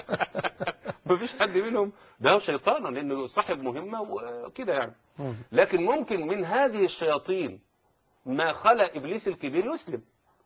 مفيش حد منهم ده هو شيطان لانه صاحب مهمه وكده يعني
مم.
لكن ممكن من هذه الشياطين ما خلى ابليس الكبير يسلم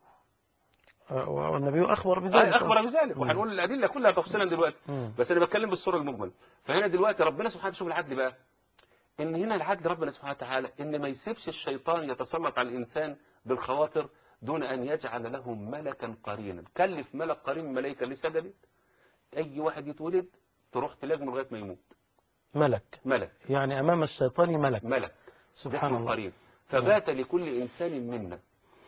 آه، والنبي أخبر بذلك
آه، اخبر بذلك وهنقول الادله كلها تفصيلا دلوقتي
مم.
بس انا بتكلم بالصوره المجمله فهنا دلوقتي ربنا سبحانه وتعالى شوف العدل بقى ان هنا العدل ربنا سبحانه وتعالى ان ما يسيبش الشيطان يتسلط على الانسان بالخواطر دون ان يجعل له ملكا قرينا كلف ملك قرين من الملائكه اللي سجدت اي واحد يتولد تروح تلازمه لغايه ما يموت
ملك
ملك
يعني أمام الشيطان ملك
ملك ده
سبحان
اسمه
الله
قرين فبات لكل إنسان منا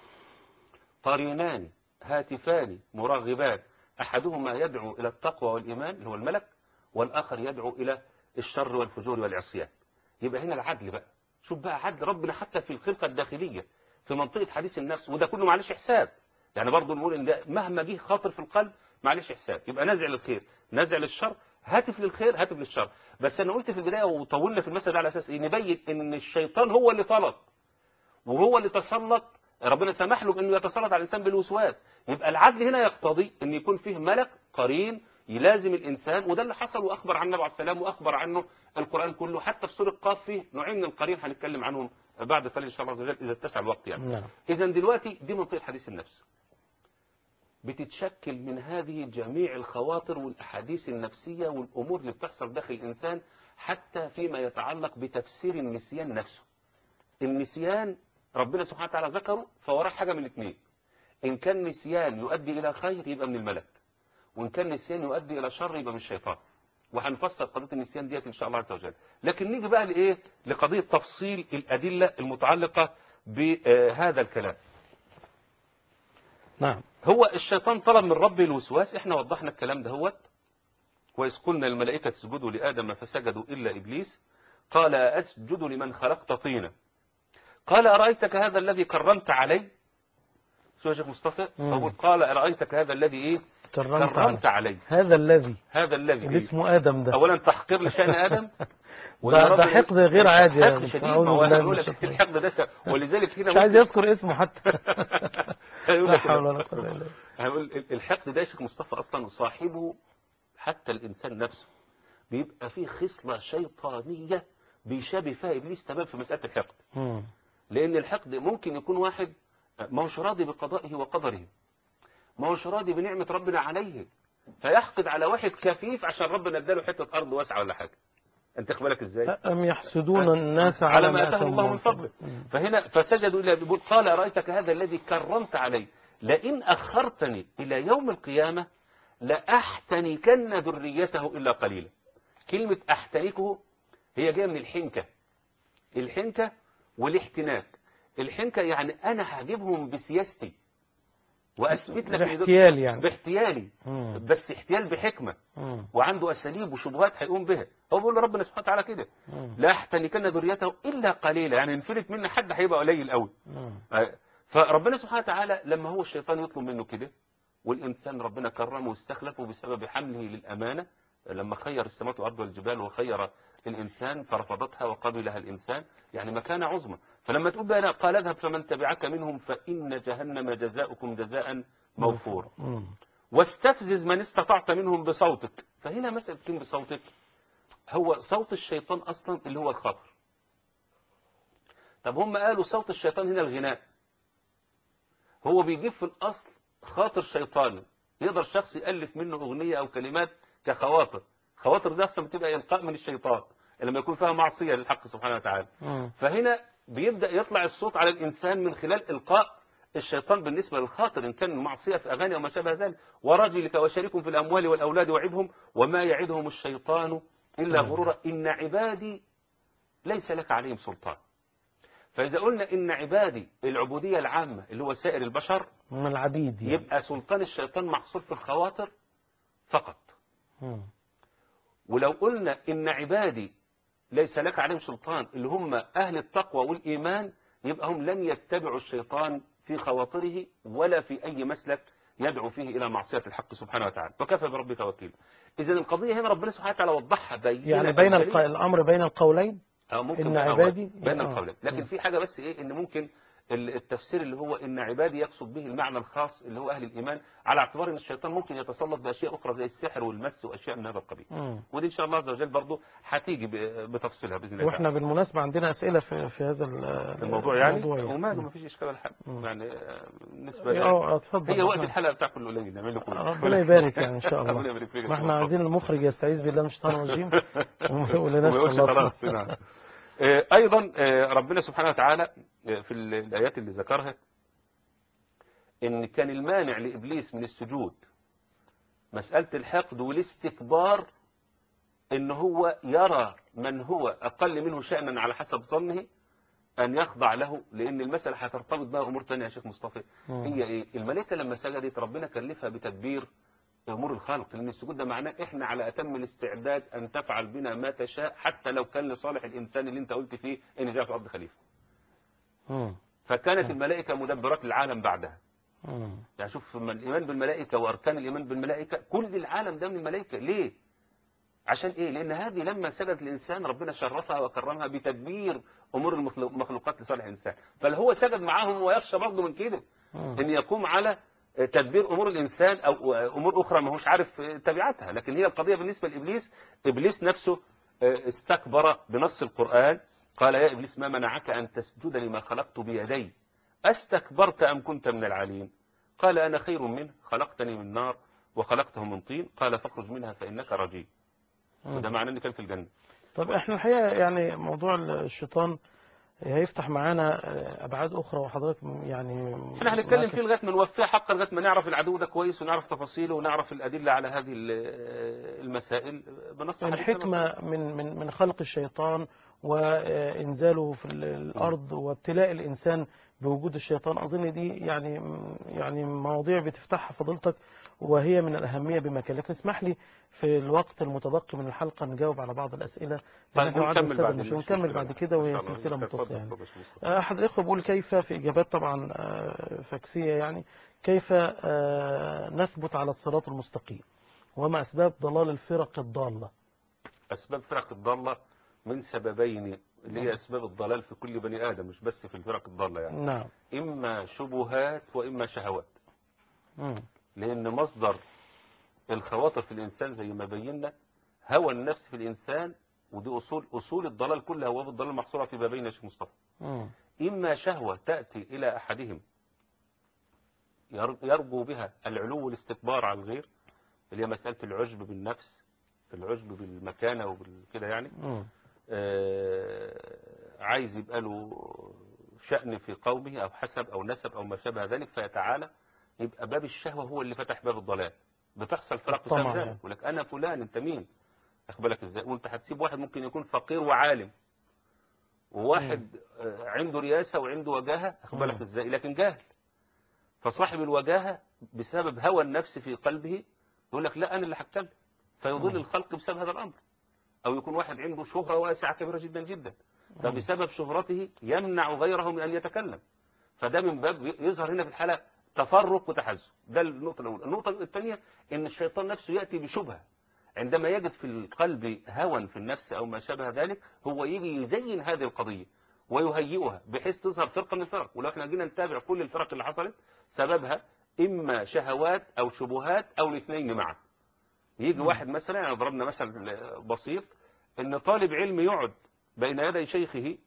قرينان هاتفان مراغبان أحدهما يدعو إلى التقوى والإيمان اللي هو الملك والآخر يدعو إلى الشر والفجور والعصيان يبقى هنا العدل بقى شوف بقى عدل ربنا حتى في الخلقة الداخلية في منطقة حديث النفس وده كله معلش حساب يعني برضه نقول ان ده مهما جه خاطر في القلب معلش حساب يبقى نزع للخير نزع للشر هاتف للخير هاتف للشر بس انا قلت في البدايه وطولنا في المسألة ده على اساس ايه نبين ان الشيطان هو اللي طلب وهو اللي تسلط ربنا سمح له بانه يتسلط على الانسان بالوسواس يبقى العدل هنا يقتضي ان يكون فيه ملك قرين يلازم الانسان وده اللي حصل واخبر عنه النبي عليه السلام واخبر عنه القران كله حتى في سوره قاف فيه نوعين من القرين هنتكلم عنهم بعد قليل ان شاء الله عز وجل اذا اتسع الوقت يعني
نعم
اذا دلوقتي دي منطقه حديث النفس بتتشكل من هذه جميع الخواطر والاحاديث النفسيه والامور اللي بتحصل داخل الانسان حتى فيما يتعلق بتفسير النسيان نفسه النسيان ربنا سبحانه وتعالى ذكره فوراه حاجه من الاثنين ان كان نسيان يؤدي الى خير يبقى من الملك وان كان نسيان يؤدي الى شر يبقى من الشيطان وهنفسر قضيه النسيان ديت ان شاء الله عز وجل لكن نيجي بقى لايه لقضيه تفصيل الادله المتعلقه بهذا الكلام
نعم
هو الشيطان طلب من ربه الوسواس احنا وضحنا الكلام ده هوت وإذ قلنا الملائكة اسجدوا لآدم فسجدوا إلا إبليس قال أسجد لمن خلقت طينا قال أرأيتك هذا الذي كرمت علي شو يا شيخ مصطفى
مم.
أقول قال أرأيتك هذا الذي إيه
كرمت,
كرمت
عليه.
علي
هذا الذي
هذا الذي
اللي
إيه؟
اسمه آدم ده
أولا تحقير لشأن آدم وإن
ده, ده
ربنا-
حقد غير عادي
حقد
يعني.
شديد
أعوذ
ما هو
بالله من
هيقول لك
الشيطان.
الحقد ده ش- ولذلك هنا
مش عايز
ممكن-
يذكر اسمه حتى
هيقول
لا
لك
حول ولا قوة إلا بالله
هيقول ال- الحقد ده يا شيخ مصطفى اصلا صاحبه حتى الانسان نفسه بيبقى فيه خصله شيطانيه بيشابه فيها ابليس تمام في مساله الحقد
مم.
لان الحقد ممكن يكون واحد ما هوش راضي بقضائه وقدره ما هوش راضي بنعمه ربنا عليه فيحقد على واحد كفيف عشان ربنا اداله حته ارض واسعه ولا حاجه انت واخد بالك ازاي
أم يحسدون الناس
على ما اتاهم
آتاهم
الله من فضله
مم.
فهنا فسجدوا الى بيقول قال ارايتك هذا الذي كرمت علي لئن اخرتني الى يوم القيامه لاحتنكن ذريته الا قليلا كلمه احتنكه هي جايه من الحنكه الحنكه والاحتناك الحنكه يعني انا هجيبهم بسياستي واثبت لك إن دول-
باحتيال يعني
باحتيالي
مم.
بس احتيال بحكمه
مم.
وعنده اساليب وشبهات هيقوم بها هو بيقول لربنا سبحانه وتعالى كده
مم.
لا احتنكن ذريته الا قليلا يعني انفلت منا حد هيبقى قليل قوي
مم.
فربنا سبحانه وتعالى لما هو الشيطان يطلب منه كده والإنسان ربنا كرمه واستخلفه بسبب حمله للأمانة لما خير السماوات والأرض والجبال وخير الإنسان فرفضتها وقبلها الإنسان يعني مكانة عظمى فلما تقول بقى قال اذهب فمن تبعك منهم فإن جهنم جزاؤكم جزاء موفورا
مم.
واستفزز من استطعت منهم بصوتك فهنا مسألة كلمة بصوتك هو صوت الشيطان أصلا اللي هو الخطر طب هم قالوا صوت الشيطان هنا الغناء هو بيجيب في الأصل خاطر شيطاني يقدر شخص يألف منه أغنية أو كلمات كخواطر خواطر دي أصلا بتبقى إلقاء من الشيطان لما يكون فيها معصية للحق سبحانه وتعالى
مم.
فهنا بيبدأ يطلع الصوت على الإنسان من خلال إلقاء الشيطان بالنسبة للخاطر إن كان معصية في أغاني وما شابه ذلك ورجلك وشاركهم في الأموال والأولاد وعدهم وما يعدهم الشيطان إلا غرورا إن عبادي ليس لك عليهم سلطان فإذا قلنا إن عبادي العبودية العامة اللي هو سائر البشر
من العبيد يعني.
يبقى سلطان الشيطان محصور في الخواطر فقط
مم.
ولو قلنا إن عبادي ليس لك عليهم سلطان اللي هم أهل التقوى والإيمان يبقى هم لن يتبعوا الشيطان في خواطره ولا في أي مسلك يدعو فيه إلى معصية الحق سبحانه وتعالى وكفى بربك وكيلا إذا القضية هنا ربنا سبحانه وتعالى وضحها بينة
يعني بين الق...
جلية.
الأمر بين القولين
أو ممكن
إن
بين
عبادي-
بين
آه.
القولين لكن في حاجة بس إيه إن ممكن ال- التفسير اللي هو إن عبادي يقصد به المعنى الخاص اللي هو أهل الإيمان على اعتبار إن الشيطان ممكن يتسلط بأشياء أخرى زي السحر والمس وأشياء من هذا القبيل
مم.
ودي إن شاء الله عز وجل برضه هتيجي ب- بتفصيلها بإذن الله
واحنا بالمناسبة عندنا أسئلة في, في هذا ال-
الموضوع يعني
الموضوع
وماله ما فيش اشكال ولا حاجه
مم.
يعني آه، بالنسبه لي
اه اتفضل
هي وقت
احنا-
الحلقه بتاعكم قليل نعمل لكم
ربنا يبارك يعني ان شاء
ربنا
الله
يبارك فيك يا
ما
شيخ
احنا
مصطفى.
عايزين المخرج يستعيذ بالله من الشيطان الرجيم وما يقولناش
وما يقولش
خلصنا.
خلاص نعم. آه، ايضا آه، ربنا سبحانه وتعالى آه، في ال- الايات اللي ذكرها ان كان المانع لابليس من السجود مساله الحقد والاستكبار ان هو يرى من هو اقل منه شانا على حسب ظنه ان يخضع له لان المساله هترتبط بها امور ثانيه يا شيخ مصطفى
مم.
هي ايه الملائكه لما سجدت ربنا كلفها بتدبير امور الخلق لان السجود ده معناه احنا على اتم الاستعداد ان تفعل بنا ما تشاء حتى لو كان لصالح الانسان اللي انت قلت فيه ان جاء في الارض خليفه
مم.
فكانت الملائكه مدبرات العالم بعدها
مم.
يعني شوف من الايمان بالملائكه واركان الايمان بالملائكه كل العالم ده من الملائكه ليه عشان ايه لان هذه لما سجد الانسان ربنا شرفها وكرمها بتدبير امور المخلوق- المخلوقات لصالح الانسان بل هو سجد معاهم ويخشى برضه من كده
مم.
ان يقوم على تدبير امور الانسان او امور اخرى ما هوش عارف تبعاتها لكن هي القضيه بالنسبه لابليس ابليس نفسه استكبر بنص القران قال يا ابليس ما منعك ان تسجد لما خلقت بيدي استكبرت ام كنت من العالين قال انا خير منه خلقتني من نار وخلقته من طين قال فاخرج منها فانك رجيم وده معناه ان كان في الجنه
طب احنا الحقيقة يعني موضوع الشيطان هيفتح معانا ابعاد اخرى وحضرتك يعني
احنا هنتكلم
معاك-
فيه لغايه ما نوفيه حقا لغايه ما نعرف العدو ده كويس ونعرف تفاصيله ونعرف الادله على هذه ال- المسائل بنص حديث
الحكمة من من من خلق الشيطان وإنزاله في ال- الأرض وابتلاء الإنسان بوجود الشيطان أظن دي يعني يعني مواضيع بتفتحها فضيلتك وهي من الأهمية بمكان لكن اسمح لي في الوقت المتبقي من الحلقة نجاوب على بعض الأسئلة
طيب
لأن إحنا وعدنا
ونكمل
السادة
بعد
المشاهدين.
مش
ونكمل
مشكلة.
بعد كده وهي
إن شاء الله.
سلسلة
اتفضل،
متصلة يعني
اتفضل يا مصطفى.
أحد الإخوة بيقول كيف في إجابات طبعا آه، فاكسية يعني كيف آه، نثبت على الصراط المستقيم وما أسباب ضلال الفرق الضالة
اسباب فرق الضاله من سببين اللي هي اسباب الضلال في كل بني ادم مش بس في الفرق الضاله يعني
نعم
اما شبهات واما شهوات
مم.
لان مصدر الخواطر في الانسان زي ما بينا هوى النفس في الانسان ودي اصول اصول الضلال كلها وهو الضلال محصوره في بابين يا شيخ مصطفى
مم.
إما شهوة تأتي إلى أحدهم ير- يرجو بها العلو والاستكبار على الغير اللي هي مسألة العجب بالنفس العجب بالمكانة وبالكده يعني
مم.
آه، عايز يبقى له شأن في قومه أو حسب أو نسب أو ما شابه ذلك فيتعالى يبقى باب الشهوة هو اللي فتح باب الضلال بتحصل فرق
الطمع
بسبب
يعني.
ذلك يقول لك أنا فلان أنت مين أخد بالك إزاي وأنت هتسيب واحد ممكن يكون فقير وعالم وواحد آه، عنده رياسة وعنده وجاهة أخد بالك
مم.
إزاي لكن جاهل فصاحب الوجاهة بسبب هوى النفس في قلبه يقول لك لا أنا اللي هتكلم فيضل
مم.
الخلق بسبب هذا الأمر أو يكون واحد عنده شهرة واسعة كبيرة جدا جدا فبسبب شهرته يمنع غيره من أن يتكلم فده من باب يظهر هنا في الحالة تفرق وتحزب ده النقطة الأولى النقطة الثانية إن الشيطان نفسه يأتي بشبهة عندما يجد في القلب هوى في النفس أو ما شابه ذلك هو يجي يزين هذه القضية ويهيئها بحيث تظهر فرقة من الفرق ولو احنا جينا نتابع كل الفرق اللي حصلت سببها إما شهوات أو شبهات أو الاثنين معا يجي واحد مثلا يعني ضربنا مثل بسيط ان طالب علم يقعد بين يدي شيخه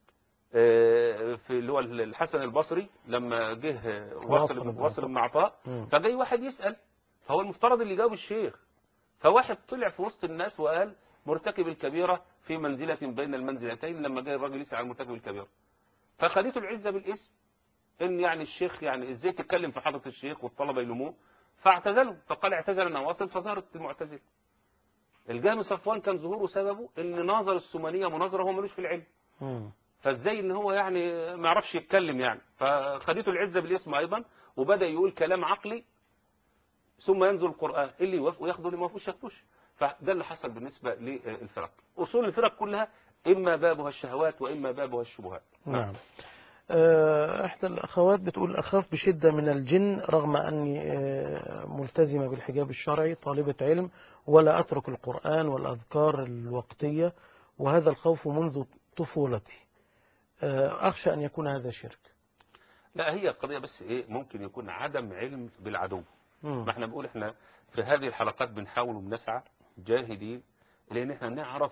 آه، في اللي هو الحسن البصري لما جه
واصل
وصل
بن
وصل
عطاء.
بن عطاء
مم.
فجاي واحد يسأل فهو المفترض اللي يجاوب الشيخ فواحد طلع في وسط الناس وقال مرتكب الكبيرة في منزلة بين المنزلتين لما جاي الراجل يسأل عن مرتكب الكبيرة فخدته العزة بالاسم ان يعني الشيخ يعني ازاي تتكلم في حضرة الشيخ والطلبة يلوموه فاعتزلوا فقال اعتزلنا واصل فظهرت المعتزلة الجهم صفوان كان ظهوره سببه ان ناظر السمانية مناظرة هو ملوش في العلم
مم.
فازاي ان هو يعني ما يعرفش يتكلم يعني فخدته العزة بالاسم ايضا وبدأ يقول كلام عقلي ثم ينزل القرآن اللي يوافق وياخده اللي ما يوافقش ياخدوش فده اللي حصل بالنسبة للفرق أصول الفرق كلها إما بابها الشهوات وإما بابها الشبهات
نعم آه، إحدى الأخوات بتقول أخاف بشدة من الجن رغم أني آه، ملتزمة بالحجاب الشرعي طالبة علم ولا أترك القرآن والأذكار الوقتية وهذا الخوف منذ طفولتي آه، أخشى أن يكون هذا شرك
لا هي القضية بس إيه ممكن يكون عدم علم بالعدو
مم.
ما احنا بنقول احنا في هذه الحلقات بنحاول وبنسعى جاهدين لأن احنا نعرف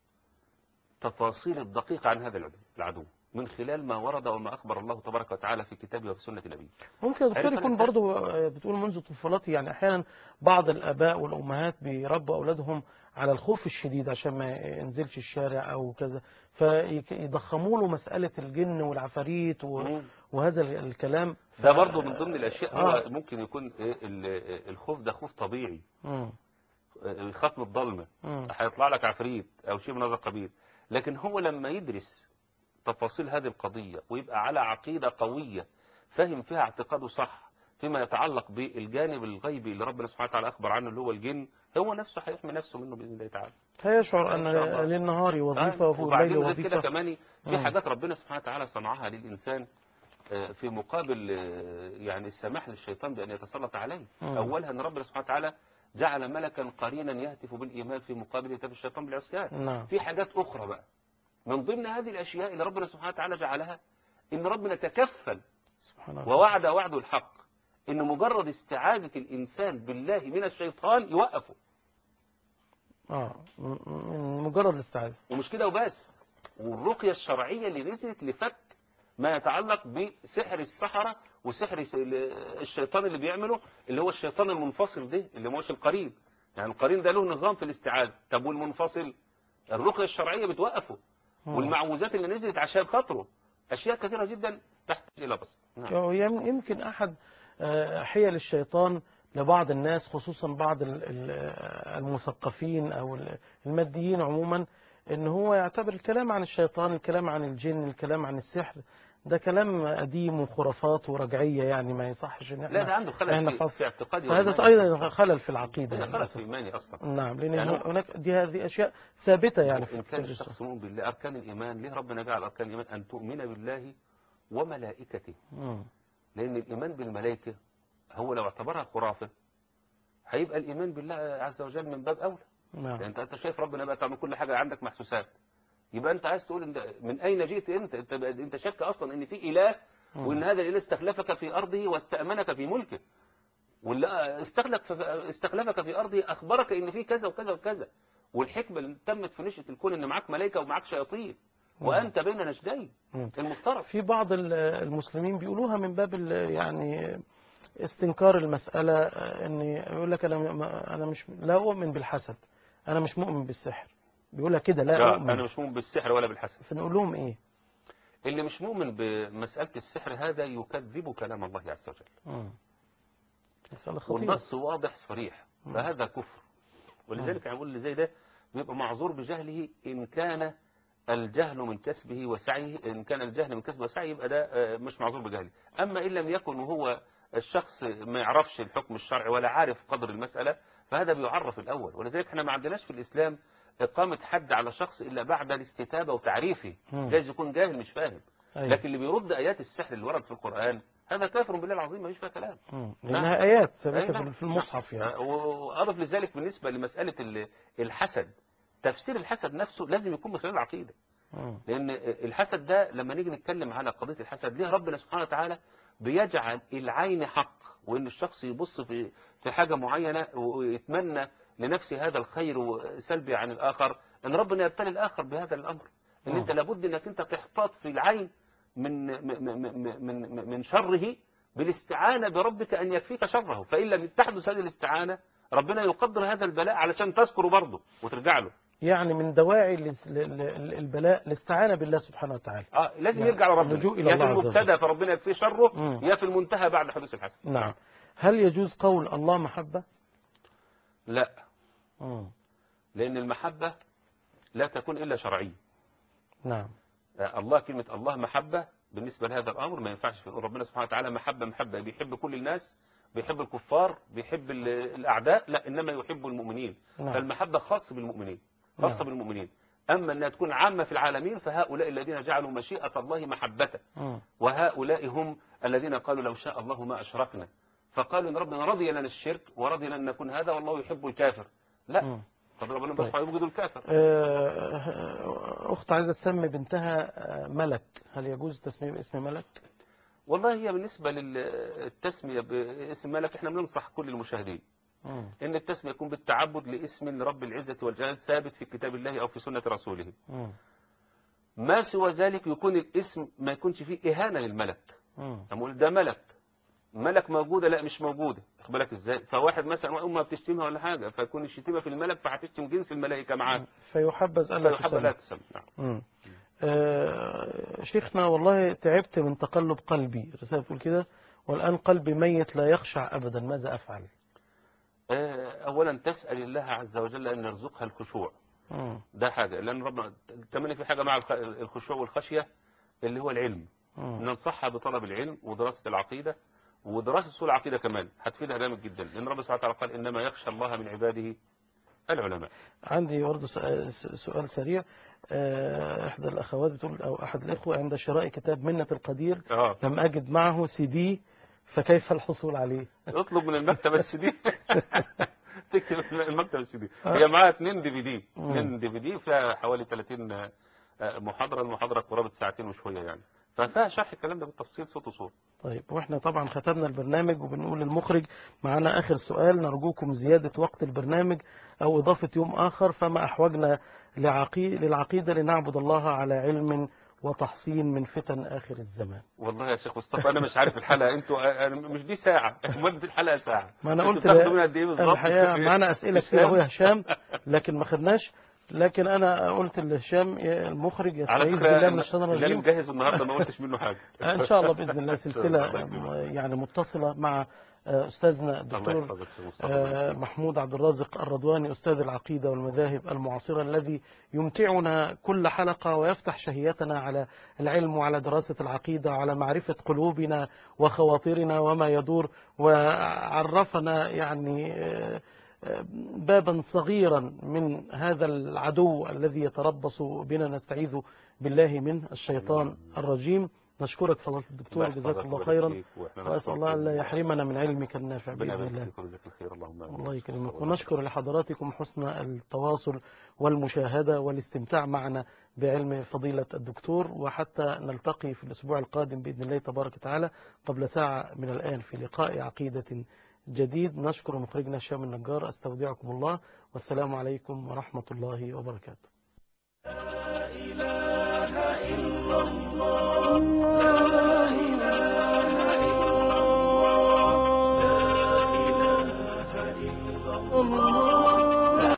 تفاصيل الدقيقة عن هذا العدو العدو من خلال ما ورد وما أخبر الله تبارك وتعالى في كتابه وفي سنة نبيه
ممكن يا دكتور
عرفنا
يكون
الإنسان.
برضو آه، بتقول منذ طفولتي يعني أحيانا بعض الآباء والأمهات بيربوا أولادهم على الخوف الشديد عشان ما ينزلش الشارع أو كذا فيضخموا له مسألة الجن والعفاريت و-
مم.
وهذا ال- الكلام
ده برضه من ضمن الأشياء هو
آه.
ممكن يكون إيه ال- الخوف ده خوف طبيعي
مم.
يخاف من الضلمة
مم.
هيطلع لك عفريت أو شيء من هذا القبيل لكن هو لما يدرس تفاصيل هذه القضية ويبقى على عقيدة قوية فاهم فيها اعتقاده صح فيما يتعلق بالجانب الغيبي اللي ربنا سبحانه وتعالى أخبر عنه اللي هو الجن هو نفسه هيحمي نفسه منه بإذن الله تعالى
فيشعر أن
إن شاء الله.
للنهار وظيفة
آه،
وفي
وبعدين
الليل
غير كده
وظيفة
كمان في
مم.
حاجات ربنا سبحانه وتعالى صنعها للإنسان آه، في مقابل آه، يعني السماح للشيطان بأن يتسلط عليه
مم.
أولها أن ربنا سبحانه وتعالى جعل ملكا قرينا يهتف بالإيمان في مقابل هتاف الشيطان بالعصيان
نعم
في حاجات أخرى بقى من ضمن هذه الأشياء اللي ربنا سبحانه وتعالى جعلها إن ربنا تكفل
سبحان الله
ووعد وعده الحق إن مجرد استعاذة الإنسان بالله من الشيطان يوقفه
اه م- من مجرد الاستعاذة
ومش كده وبس والرقية الشرعية اللي نزلت لفك ما يتعلق بسحر السحرة وسحر الشيطان اللي بيعمله اللي هو الشيطان المنفصل ده اللي مش القرين يعني القرين ده له نظام في الاستعاذة طب والمنفصل الرقية الشرعية بتوقفه
مم.
والمعوذات اللي نزلت عشان خاطره أشياء كثيرة جدا تحتاج إلى بسط نعم.
هو يم- يمكن أحد آه، حيل الشيطان لبعض الناس خصوصا بعض ال- ال- المثقفين أو ال- الماديين عموما إن هو يعتبر الكلام عن الشيطان الكلام عن الجن الكلام عن السحر ده كلام قديم وخرافات ورجعية يعني ما يصحش إن
لا
احنا
ده عنده خلل
احنا
في,
فصل.
في اعتقادي
فهذا
وإيماني.
أيضا خلل في العقيدة
هنا
يعني
خلل في
للأسف.
إيماني أصلا
نعم لأن
يعني
هناك دي هذه أشياء ثابتة يعني في
إن
كتاب
كان
السنة.
الشخص مؤمن بالله أركان الإيمان ليه ربنا جعل أركان الإيمان أن تؤمن بالله وملائكته
مم.
لأن الإيمان بالملائكة هو لو اعتبرها خرافة هيبقى الإيمان بالله عز وجل من باب أولى
نعم
يعني أنت أنت شايف ربنا بقى تعمل كل حاجة عندك محسوسات يبقى أنت عايز تقول أنت من أين جئت أنت أنت, أنت شك أصلا أن في إله وأن هذا الإله استخلفك في أرضه واستأمنك في ملكه واللي استخلف استخلفك في أرضه أخبرك أن في كذا وكذا وكذا والحكمة اللي تمت في نشأة الكون أن معاك ملائكة ومعاك شياطين وأنت بين نجدين
مم.
المفترض
في بعض ال- المسلمين بيقولوها من باب ال- يعني استنكار المسألة آه، ان يقول لك انا ما- انا مش لا اؤمن بالحسد انا مش مؤمن بالسحر بيقولها كده لا
لا
اؤمن
أنا مش مؤمن بالسحر ولا بالحسد
فنقول لهم ايه
اللي مش مؤمن بمسألة السحر هذا يكذب كلام الله عز وجل
مم. مسألة خطيرة
والنص واضح صريح فهذا كفر ولذلك يعني نقول اللي زي ده بيبقى معذور بجهله إن كان الجهل من كسبه وسعيه إن كان الجهل من كسبه وسعيه يبقى ده آه، مش معذور بجهله أما إن لم يكن هو الشخص ما يعرفش الحكم الشرعي ولا عارف قدر المسألة فهذا بيعرف الأول ولذلك احنا ما عندناش في الإسلام إقامة حد على شخص إلا بعد الاستتابة وتعريفه
مم.
جايز يكون جاهل مش فاهم
أيوة.
لكن اللي بيرد آيات السحر اللي ورد في القرآن هذا كافر بالله العظيم ما فيش فيها كلام
مم.
نعم.
لانها ايات
أي
ثابتة
نعم.
في- في المصحف يعني
آه، وأضف لذلك بالنسبة لمسألة ال- الحسد تفسير الحسد نفسه لازم يكون من خلال العقيدة
مم.
لأن الحسد ده لما نيجي نتكلم على قضية الحسد ليه ربنا سبحانه وتعالى بيجعل العين حق وإن الشخص يبص في في حاجة معينة ويتمنى لنفسه هذا الخير وسلبي عن الآخر إن ربنا يبتلي الآخر بهذا الأمر إن
مم.
أنت لابد إنك أنت تحتاط في العين من من من من, من شره بالاستعانة بربك أن يكفيك شره فإن لم تحدث هذه الاستعانة ربنا يقدر هذا البلاء علشان تذكره برضه وترجع له
يعني من دواعي الاس- ل- ل- البلاء الاستعانة بالله سبحانه وتعالى
اه لازم
يعني
يرجع لربنا
اللجوء إلى
يا في
الله عز وجل.
المبتدا فربنا يكفيه شره
مم.
يا في المنتهى بعد حدوث الحسن
نعم هل يجوز قول الله محبة
لا
مم.
لان المحبه لا تكون الا شرعيه
نعم
آه، الله كلمه الله محبه بالنسبه لهذا الامر ما ينفعش نقول ربنا سبحانه وتعالى محبه محبه بيحب كل الناس بيحب الكفار بيحب ال- الاعداء لا انما يحب المؤمنين
نعم.
فالمحبه خاصه بالمؤمنين خاصه
نعم.
بالمؤمنين اما انها تكون عامه في العالمين فهؤلاء الذين جعلوا مشيئه الله محبه
مم.
وهؤلاء هم الذين قالوا لو شاء الله ما أشركنا فقالوا إن ربنا رضي لنا الشرك ورضي لنا أن نكون هذا والله يحب الكافر لا
مم.
طب ربنا
طيب.
بس يبغض الكافر
آه، أخت عايزة تسمي بنتها آه، ملك هل يجوز تسميه باسم ملك؟
والله هي بالنسبة للتسمية باسم ملك احنا بننصح كل المشاهدين
مم.
ان التسمية يكون بالتعبد لاسم رب العزة والجلال ثابت في كتاب الله او في سنة رسوله
مم.
ما سوى ذلك يكون الاسم ما يكونش فيه إهانة للملك
مم.
نقول ده ملك ملك موجودة لا مش موجودة خد بالك ازاي فواحد مثلا امها بتشتمها ولا حاجة فيكون الشتيمة في الملك فهتشتم جنس الملائكة معاه
فيحبذ ألا
فيحب لا
تسمى
تسمى نعم.
مم. آه، شيخنا والله تعبت من تقلب قلبي رسالة تقول كده والآن قلبي ميت لا يخشع أبدا ماذا أفعل
آه، اولا تسأل الله عز وجل ان يرزقها الخشوع
مم.
ده حاجة لان ربنا كمان في حاجة مع الخ- الخشوع والخشية اللي هو العلم
مم.
ننصحها بطلب العلم ودراسة العقيدة ودراسه اصول العقيده كمان هتفيدها جامد جدا لان ربنا سبحانه وتعالى قال انما يخشى الله من عباده العلماء
عندي برضه سؤال- سؤال سريع آه، إحدى الأخوات بتقول أو أحد الإخوة عند شراء كتاب منة القدير
اه
لم أجد معه سي دي فكيف الحصول عليه؟
اطلب من المكتبه السي دي تكتب المكتبه السي دي
آه.
هي معاها اثنين دي في دي
مم.
اثنين دي في دي فيها حوالي 30 آه، محاضره المحاضره قرابه ساعتين وشويه يعني ففيها شرح الكلام ده بالتفصيل صوت وصوره
طيب واحنا طبعا ختمنا البرنامج وبنقول للمخرج معنا آخر سؤال نرجوكم زيادة وقت البرنامج أو إضافة يوم آخر فما أحوجنا لعقي... للعقيدة لنعبد الله على علم وتحصين من فتن آخر الزمان
والله يا شيخ مصطفى انا مش عارف الحلقه انتوا أنا مش دي ساعه مده الحلقه ساعه
ما أنا
انتوا
قلت
بتاخدوا
لا-
منها قد ايه بالظبط
الحقيقة معنا أسئلة كتير أوي يا هشام لكن ما خدناش لكن أنا قلت لهشام يا المخرج
على
يستعيذ
فكره
بالله من الشيطان
اللي انا
الرجيم
مجهز النهارده ما قلتش منه حاجه
ان شاء الله باذن الله سلسله
الله يكرمك.
يعني متصله مع آه، استاذنا
الله
الدكتور
يحفظك يا مصطفى
آه، محمود عبد الرازق الرضواني استاذ العقيده والمذاهب المعاصره الذي يمتعنا كل حلقه ويفتح شهيتنا على العلم وعلى دراسه العقيده وعلى معرفه قلوبنا وخواطرنا وما يدور وعرفنا يعني آه، آه، بابا صغيرا من هذا العدو الذي يتربص بنا نستعيذ بالله منه الشيطان الرجيم نشكرك فضيلة الدكتور
الله
جزاك
يحفظك
الله
ويبارك
خيرا
فيك، وإحنا
وأسأل
نشكرك
الله أن لا يحرمنا من علمك النافع
ربنا
بإذن
يبارك
الله
فيك ويجزاك الخير اللهم امين
الله يكرمك ونشكر لحضراتكم حسن التواصل والمشاهدة والاستمتاع معنا بعلم فضيلة الدكتور وحتى نلتقي في الأسبوع القادم بإذن الله تبارك وتعالى قبل ساعة من الآن في لقاء عقيدة جديد نشكر مخرجنا هشام النجار أستودعكم الله والسلام عليكم ورحمة الله وبركاته
لا إله إلا الله